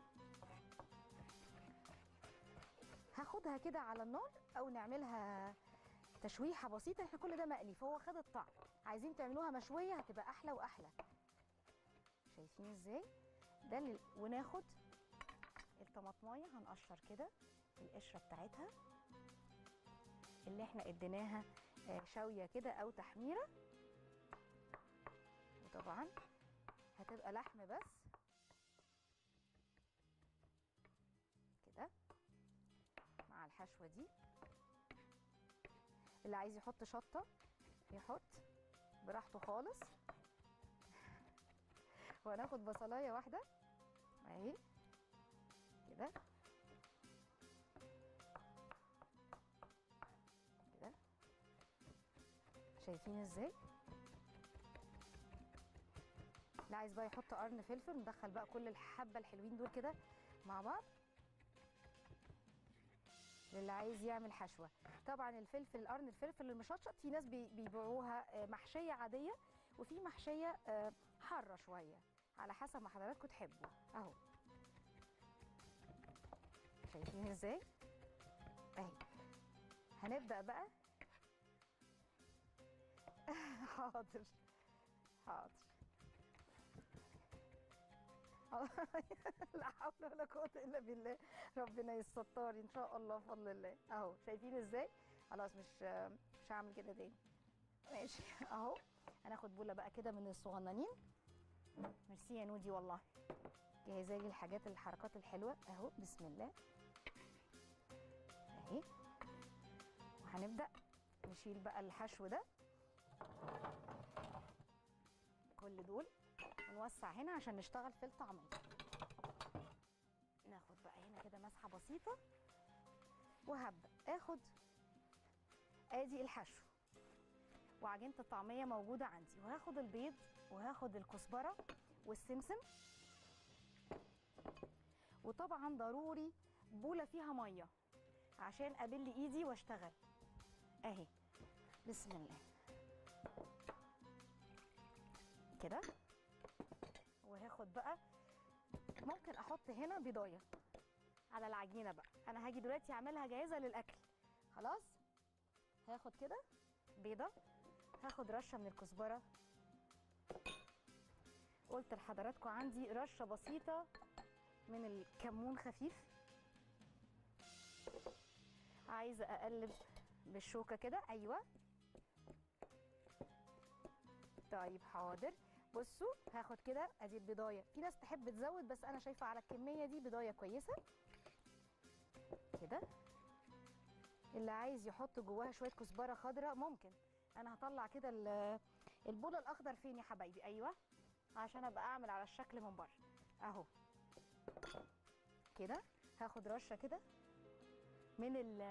هاخدها كده على النار او نعملها تشويحه بسيطه احنا كل ده مقلي فهو خد الطعم عايزين تعملوها مشويه هتبقى احلى واحلى شايفين ازاي ده اللي وناخد الطماطمايه هنقشر كده القشره بتاعتها اللي احنا اديناها آه، شويه كده او تحميره وطبعا هتبقى لحم بس كده مع الحشوه دي اللي عايز يحط شطه يحط براحته خالص وهناخد بصلايه واحده اهي كده كده شايفين ازاي اللي عايز بقى يحط قرن فلفل ندخل بقى كل الحبه الحلوين دول كده مع بعض للي عايز يعمل حشوه طبعا الفلفل القرن الفلفل المشطشط في ناس بي- بيبيعوها آه، محشيه عاديه وفي محشيه آه، حاره شويه على حسب ما حضراتكم تحبوا اهو شايفين ازاي اهي هنبدا بقى حاضر حاضر لا حول ولا قوة إلا بالله ربنا يستر إن شاء الله بفضل الله أهو شايفين إزاي خلاص مش مش هعمل كده تاني ماشي أهو هناخد بولة بقى كده من الصغننين ميرسي يا نودي والله جاهزة لي الحاجات الحركات الحلوة أهو بسم الله أهي وهنبدأ نشيل بقى الحشو ده كل دول ونوسع هنا عشان نشتغل في الطعمية ناخد بقى هنا كده مسحة بسيطة وهبدأ اخد ادي الحشو وعجينة الطعمية موجودة عندي وهاخد البيض وهاخد الكزبرة والسمسم وطبعا ضروري بولة فيها مية عشان ابل ايدي واشتغل اهي بسم الله كده وهاخد بقى ممكن احط هنا بيضايه على العجينه بقى انا هاجي دلوقتي اعملها جاهزه للاكل خلاص هاخد كده بيضه هاخد رشه من الكزبره قلت لحضراتكم عندي رشه بسيطه من الكمون خفيف عايزه اقلب بالشوكه كده ايوه طيب حاضر بصوا هاخد كده ادي البضايه في ناس تحب تزود بس انا شايفه على الكميه دي بضايه كويسه كده اللي عايز يحط جواها شويه كزبره خضراء ممكن انا هطلع كده ال- البوله الاخضر فين يا حبايبي ايوه عشان ابقى اعمل على الشكل من بره اهو كده هاخد رشه كده من ال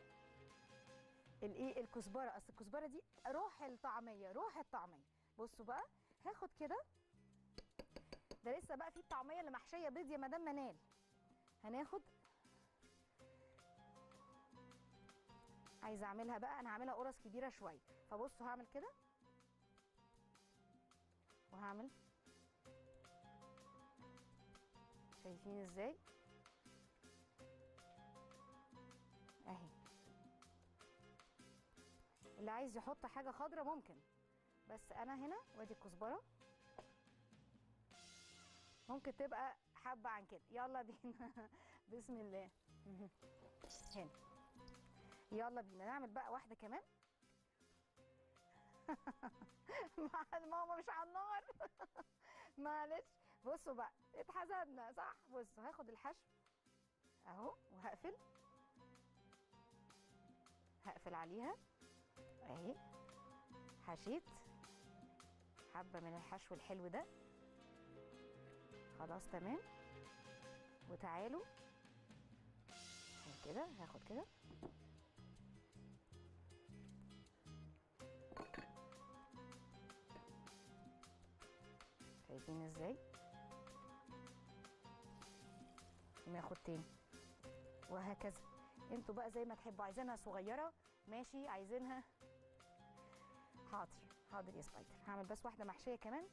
الايه الكزبره اصل الكزبره دي روح الطعميه روح الطعميه بصوا بقى هاخد كده ده لسه بقى في الطعميه اللي محشيه بيض يا مدام منال هناخد عايزه اعملها بقى انا هعملها قرص كبيره شويه فبصوا هعمل كده وهعمل شايفين ازاي اهي اللي عايز يحط حاجه خضراء ممكن بس انا هنا وادي الكزبره ممكن تبقى حبه عن كده يلا بينا بسم الله مهم. هنا يلا بينا نعمل بقى واحده كمان مع ماما مش على النار معلش بصوا بقى اتحسدنا صح بصوا هاخد الحشو اهو وهقفل هقفل عليها اهي حشيت حبه من الحشو الحلو ده خلاص تمام وتعالوا كده هاخد كده شايفين ازاي ناخد تاني وهكذا انتوا بقى زي ما تحبوا عايزينها صغيره ماشي عايزينها حاضر حاضر يا سبايدر هعمل بس واحده محشيه كمان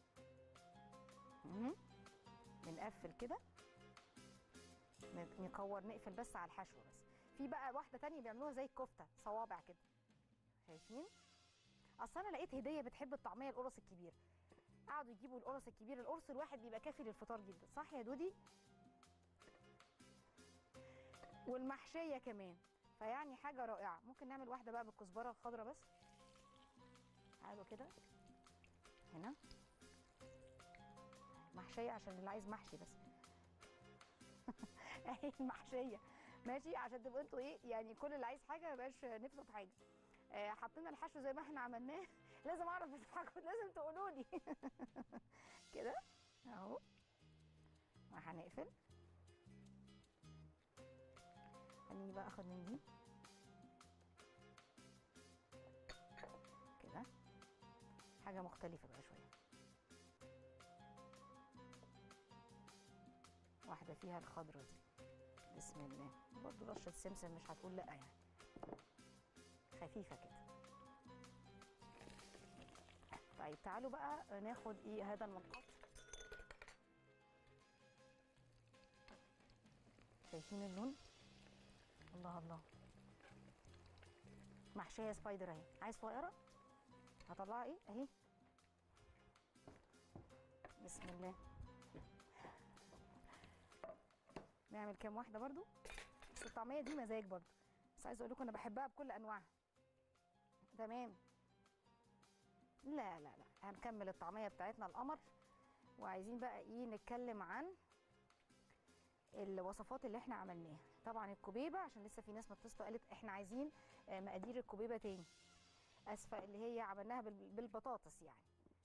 مهم. بنقفل كده ن- نكور نقفل بس على الحشو بس في بقى واحده تانية بيعملوها زي الكفته صوابع كده شايفين اصل انا لقيت هديه بتحب الطعميه القرص الكبير قعدوا يجيبوا القرص الكبير القرص الواحد بيبقى كافي للفطار جدا صح يا دودي والمحشيه كمان فيعني حاجه رائعه ممكن نعمل واحده بقى بالكزبره الخضراء بس تعالوا كده هنا محشيه عشان اللي عايز محشي بس اهي المحشيه ماشي عشان تبقوا انتوا ايه يعني كل اللي عايز حاجه ما يبقاش نفسه في حاجه آه حطينا الحشو زي ما احنا عملناه لازم اعرف بتضحكوا لازم تقولوا لي كده اهو وهنقفل خليني بقى اخد من دي كده حاجه مختلفه بقى شويه واحده فيها الخضره دي بسم الله برضه رشه سمسم مش هتقول لا يعني خفيفه كده طيب تعالوا بقى ناخد ايه هذا المنقط شايفين اللون الله الله محشيه سبايدر اهي عايز صغيره هطلعها ايه اهي بسم الله نعمل كام واحده برضو بس الطعميه دي مزاج برضو بس عايزه اقول لكم انا بحبها بكل انواعها تمام لا لا لا هنكمل الطعميه بتاعتنا القمر وعايزين بقى ايه نتكلم عن الوصفات اللي احنا عملناها طبعا الكوبيبه عشان لسه في ناس متصله قالت احنا عايزين آه، مقادير الكوبيبه تاني اسفه اللي هي عملناها بال- بالبطاطس يعني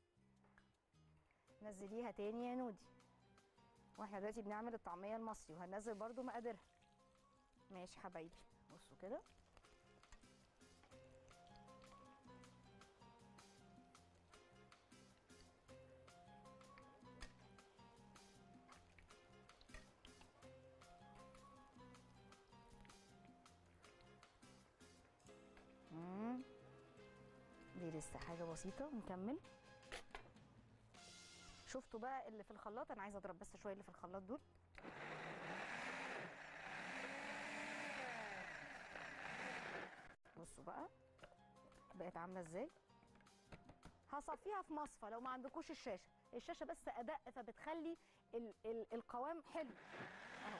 نزليها تاني يا نودي واحنا دلوقتي بنعمل الطعميه المصري وهننزل برضو مقاديرها ماشي حبايبي بصوا كده مم. دي لسه حاجه بسيطه نكمل شفتوا بقى اللي في الخلاط انا عايزه اضرب بس شويه اللي في الخلاط دول بصوا بقى بقت عامله ازاي هصفيها في مصفى لو ما عندكوش الشاشه الشاشه بس ادق فبتخلي ال ال القوام حلو اهو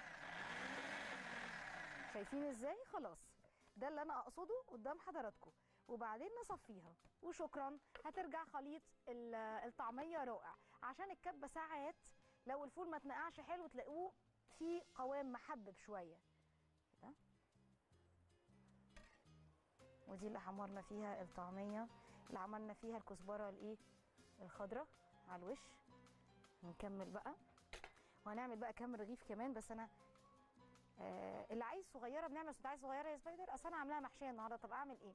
شايفين ازاي خلاص ده اللي انا اقصده قدام حضراتكم وبعدين نصفيها وشكرا هترجع خليط ال- الطعميه رائع عشان الكبه ساعات لو الفول ما اتنقعش حلو تلاقوه في قوام محبب شويه كده ودي اللي حمرنا فيها الطعميه اللي عملنا فيها الكزبره الايه الخضراء على الوش نكمل بقى وهنعمل بقى كام رغيف كمان بس انا آه اللي عايز صغيره بنعمل بس عايز صغيره يا سبايدر اصل انا عاملاها محشيه النهارده طب اعمل ايه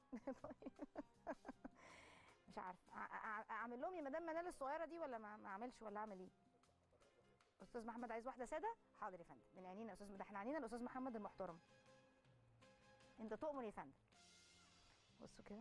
مش عارفه أع- أع- اعمل لهم يا مدام منال الصغيره دي ولا ما ما اعملش ولا اعمل ايه استاذ محمد عايز واحده ساده حاضر يا فندم من عينينا يا استاذ ده احنا عينينا الاستاذ محمد المحترم انت تؤمر يا فندم بصوا كده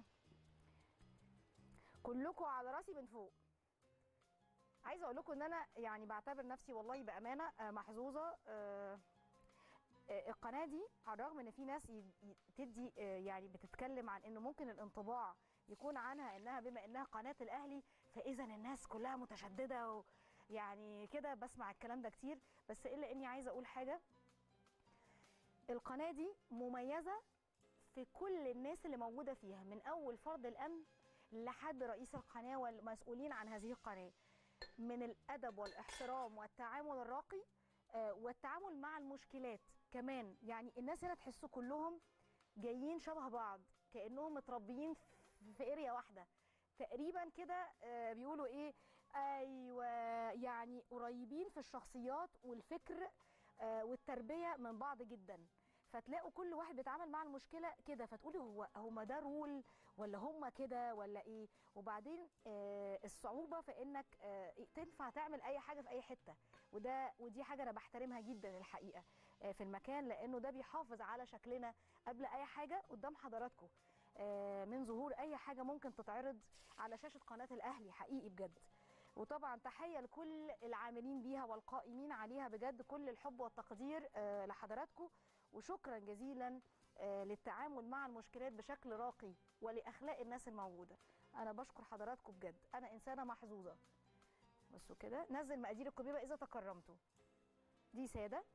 كلكم على راسي من فوق عايزه اقول لكم ان انا يعني بعتبر نفسي والله بامانه آه، محظوظه آه، آه، القناه دي على الرغم ان في ناس ي- ي- تدي آه، يعني بتتكلم عن انه ممكن الانطباع يكون عنها انها بما انها قناه الاهلي فاذا الناس كلها متشدده ويعني كده بسمع الكلام ده كتير بس الا اني عايزه اقول حاجه القناه دي مميزه في كل الناس اللي موجوده فيها من اول فرد الامن لحد رئيس القناه والمسؤولين عن هذه القناه من الادب والاحترام والتعامل الراقي آه، والتعامل مع المشكلات كمان يعني الناس هنا تحسوا كلهم جايين شبه بعض كانهم متربيين في- في اريا واحده تقريبا كده آه، بيقولوا ايه ايوه يعني قريبين في الشخصيات والفكر آه، والتربيه من بعض جدا فتلاقوا كل واحد بيتعامل مع المشكله كده فتقولي هو هما ده رول ولا هما كده ولا ايه وبعدين آه الصعوبه في انك آه تنفع تعمل اي حاجه في اي حته وده ودي حاجه انا بحترمها جدا الحقيقه آه في المكان لانه ده بيحافظ على شكلنا قبل اي حاجه قدام حضراتكم آه من ظهور اي حاجه ممكن تتعرض على شاشه قناه الاهلي حقيقي بجد وطبعا تحيه لكل العاملين بيها والقائمين عليها بجد كل الحب والتقدير آه لحضراتكم وشكرا جزيلا آه للتعامل مع المشكلات بشكل راقي ولاخلاق الناس الموجوده انا بشكر حضراتكم بجد انا انسانه محظوظه بصوا كده نزل مقادير الكبيبه اذا تكرمتوا دي ساده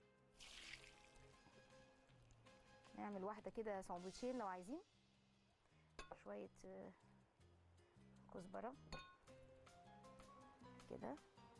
نعمل واحده كده ساندوتشين لو عايزين شويه آه، كزبره كده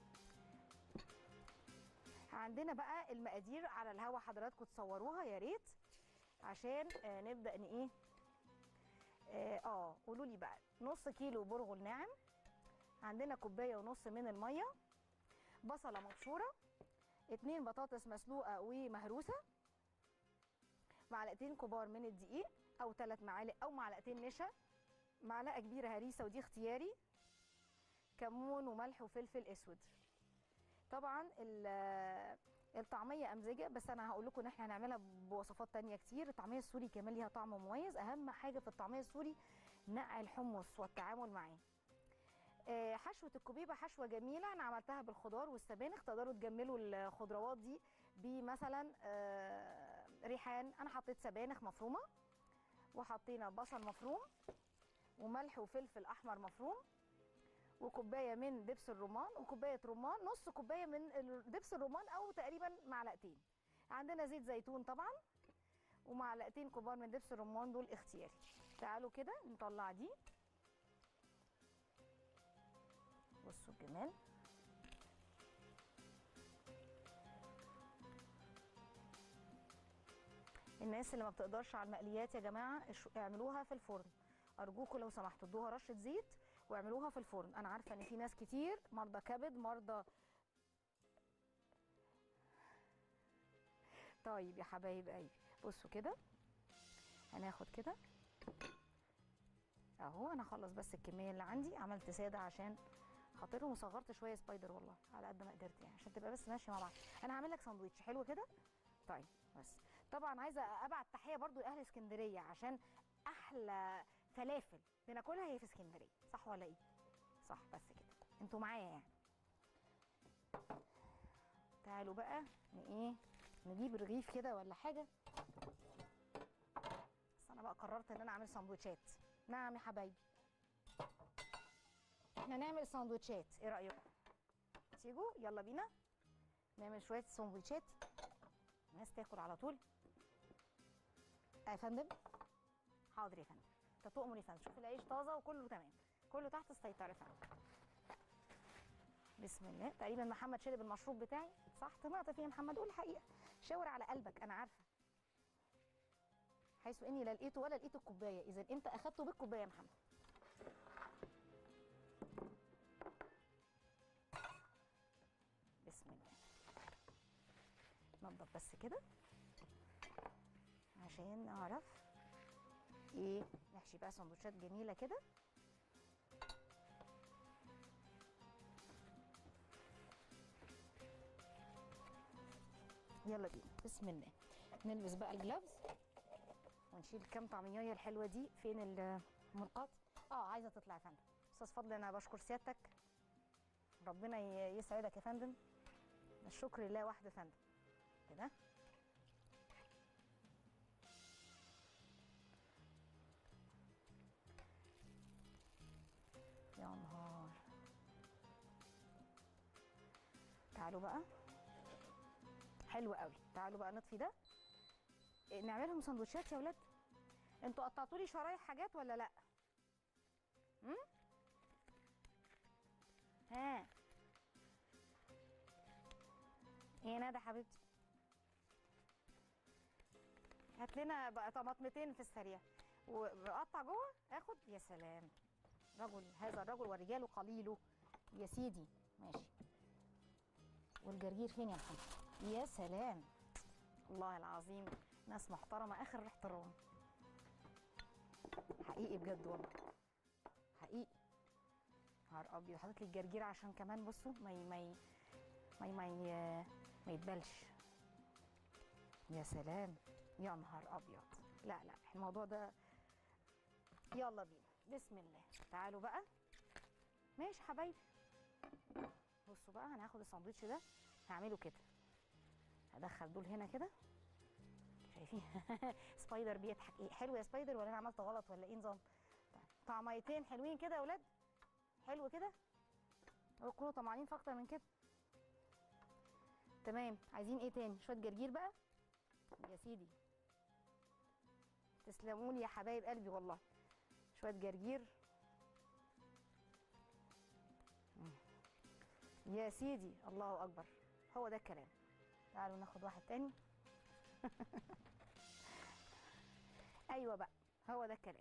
عندنا بقى المقادير على الهوا حضراتكم تصوروها يا ريت عشان آه نبدا ان ايه اه آه، قولوا لي بقى نص كيلو برغل ناعم عندنا كوبايه ونص من الميه بصله مبشوره اتنين بطاطس مسلوقه ومهروسه معلقتين كبار من الدقيق او ثلاث معالق او معلقتين نشا معلقه كبيره هريسه ودي اختياري كمون وملح وفلفل اسود طبعا ال- الطعميه امزجه بس انا هقول لكم ان احنا هنعملها بوصفات تانية كتير الطعميه السوري كمان ليها طعم مميز اهم حاجه في الطعميه السوري نقع الحمص والتعامل معاه آه، حشوه الكوبيبه حشوه جميله انا عملتها بالخضار والسبانخ تقدروا تجملوا الخضروات دي بمثلا آه، ريحان انا حطيت سبانخ مفرومه وحطينا بصل مفروم وملح وفلفل احمر مفروم وكوبايه من دبس الرمان وكوبايه رمان نص كوبايه من ال- دبس الرمان او تقريبا معلقتين عندنا زيت زيتون طبعا ومعلقتين كبار من دبس الرمان دول اختياري تعالوا كده نطلع دي بصوا الجمال الناس اللي ما بتقدرش على المقليات يا جماعه اش- اعملوها في الفرن ارجوكم لو سمحتوا ادوها رشه زيت واعملوها في الفرن انا عارفه ان في ناس كتير مرضى كبد مرضى طيب يا حبايب قلبي بصوا كده هناخد كده اهو انا هخلص بس الكميه اللي عندي عملت ساده عشان خاطرهم وصغرت شويه سبايدر والله على قد ما قدرت يعني عشان تبقى بس ماشيه مع بعض انا هعمل لك ساندوتش حلو كده طيب بس طبعا عايزه ابعت تحيه برضو لاهل اسكندريه عشان احلى فلافل بناكلها هي في اسكندريه صح ولا ايه صح بس كده انتوا معايا يعني تعالوا بقى ن- ايه نجيب رغيف كده ولا حاجه بس انا بقى قررت ان انا اعمل سندوتشات نعم يا حبايبي احنا نعمل سندوتشات ايه رايكم تيجوا يلا بينا نعمل شويه سندوتشات الناس تاكل على طول آه يا فندم حاضر يا فندم انت تؤمر يا فندم شوف العيش طازه وكله تمام كله تحت السيطره يا فندم بسم الله تقريبا محمد شرب المشروب بتاعي صح طمعت فيه يا محمد قول الحقيقه شاور على قلبك انا عارفه حيث اني لا لقيته ولا لقيت الكوبايه اذا انت اخدته بالكوبايه يا محمد بسم الله نضف بس كده عشان نعرف ايه نحشي بقى سندوتشات جميله كده يلا بينا بسم الله نلبس بقى الجلافز ونشيل كام طعميه الحلوه دي فين المرقات اه عايزه تطلع يا فندم استاذ فضل انا بشكر سيادتك ربنا ي- يسعدك يا فندم الشكر لله وحده يا فندم كده يا نهار تعالوا بقى حلو قوي تعالوا بقى نطفي ده إيه، نعملهم سندوتشات يا ولاد انتوا قطعتوا لي شرايح حاجات ولا لا امم ها ايه يا ندى حبيبتي هات لنا بقى طماطمتين في السريع وقطع جوه اخد يا سلام رجل هذا الرجل والرجال قليل يا سيدي ماشي والجرجير فين يا محمد يا سلام الله العظيم ناس محترمه اخر الاحترام حقيقي بجد والله حقيقي نهار ابيض حاطط لي الجرجير عشان كمان بصوا ما ي... ما ي... ما ي... ما, ي... ما يتبلش يا سلام يا نهار ابيض لا لا الموضوع ده يلا بينا بسم الله تعالوا بقى ماشي حبايبي بصوا بقى انا هاخد الساندوتش ده هعمله كده هدخل دول هنا كده شايفين سبايدر بيضحك ايه حلو يا سبايدر ولا انا عملت غلط ولا ايه نظام طعميتين حلوين كده يا اولاد حلو كده تكونوا طمعانين في اكتر من كده تمام عايزين ايه تاني شويه جرجير بقى يا سيدي تسلموني يا حبايب قلبي والله شويه جرجير مم. يا سيدي الله اكبر هو ده الكلام تعالوا ناخد واحد تاني ايوه بقى هو ده الكلام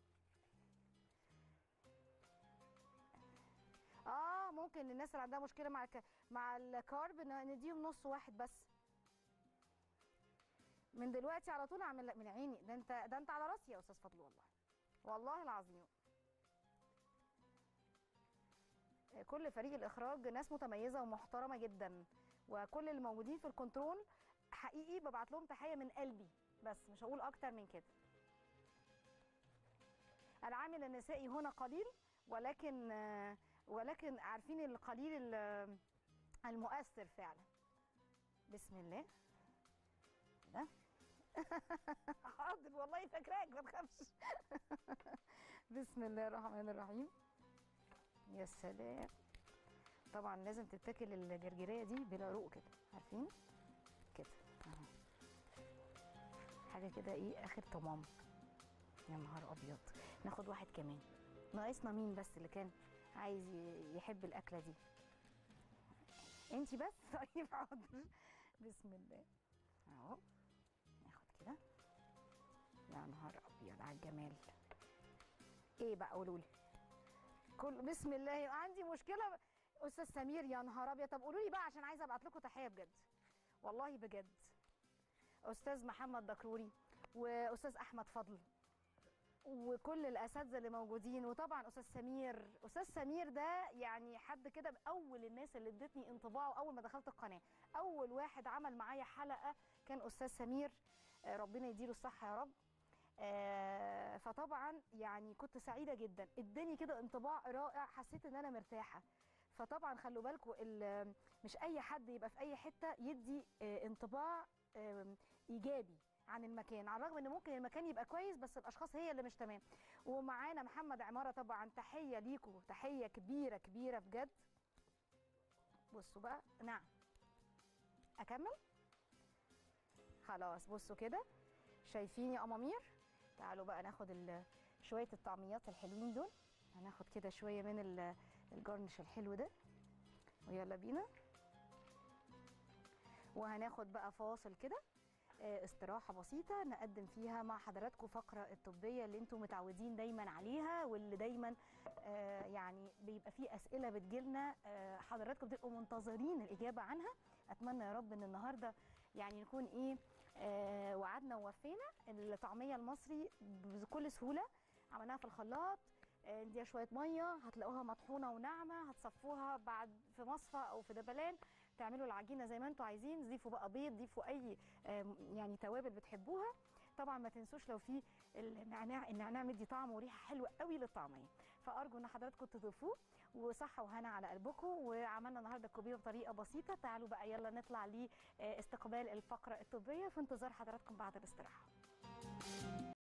اه ممكن الناس اللي عندها مشكله مع الك... مع الكارب ن- نديهم نص واحد بس من دلوقتي على طول اعمل لك من عيني ده انت ده انت على راسي يا استاذ فضل والله والله العظيم كل فريق الاخراج ناس متميزه ومحترمه جدا وكل اللي موجودين في الكنترول حقيقي ببعت لهم تحيه من قلبي بس مش هقول اكتر من كده العامل النسائي هنا قليل ولكن آه، ولكن عارفين القليل ال- المؤثر فعلا بسم الله ده حاضر والله فاكراك ما تخافش بسم الله الرحمن الرحيم يا سلام طبعا لازم تتاكل الجرجيريه دي بالعروق كده عارفين كده اهو حاجه كده ايه اخر تمام يا نهار ابيض ناخد واحد كمان ناقصنا مين بس اللي كان عايز ي- يحب الاكله دي انتي بس طيب حاضر بسم الله اهو ناخد كده يا نهار ابيض على الجمال ايه بقى قولوا لي كل بسم الله عندي مشكله استاذ سمير يا نهار ابيض طب قولوا لي بقى عشان عايزه ابعت لكم تحيه بجد والله بجد استاذ محمد دكروري واستاذ احمد فضل وكل الاساتذه اللي موجودين وطبعا استاذ سمير استاذ سمير ده يعني حد كده من اول الناس اللي ادتني انطباعه اول ما دخلت القناه اول واحد عمل معايا حلقه كان استاذ سمير آه، ربنا يديله الصحه يا رب آه، فطبعا يعني كنت سعيده جدا اداني كده انطباع رائع حسيت ان انا مرتاحه فطبعا خلوا بالكم ال- مش اي حد يبقى في اي حته يدي آه، انطباع آم، ايجابي عن المكان على الرغم ان ممكن المكان يبقى كويس بس الاشخاص هي اللي مش تمام ومعانا محمد عماره طبعا تحيه ليكم تحيه كبيره كبيره بجد بصوا بقى نعم اكمل خلاص بصوا كده شايفين يا امامير تعالوا بقى ناخد ال- شويه الطعميات الحلوين دول هناخد كده شويه من ال- الجرنش الحلو ده ويلا بينا وهناخد بقى فاصل كده آه، استراحة بسيطة نقدم فيها مع حضراتكم فقرة الطبية اللي انتم متعودين دايما عليها واللي دايما آه، يعني بيبقى فيه أسئلة بتجيلنا آه، حضراتكم بتبقوا منتظرين الإجابة عنها أتمنى يا رب إن النهاردة يعني نكون إيه آه، وعدنا ووفينا الطعمية المصري بكل سهولة عملناها في الخلاط آه، نديها شوية مية هتلاقوها مطحونة وناعمة هتصفوها بعد في مصفى أو في دبلان تعملوا العجينه زي ما انتوا عايزين ضيفوا بقى بيض ضيفوا اي آم، يعني توابل بتحبوها طبعا ما تنسوش لو في النعناع النعناع مدي طعم وريحه حلوه قوي للطعميه فارجو ان حضراتكم تضيفوه وصحه وهنا على قلبكم وعملنا النهارده الكوبيه بطريقه بسيطه تعالوا بقى يلا نطلع لاستقبال الفقره الطبيه في انتظار حضراتكم بعد الاستراحه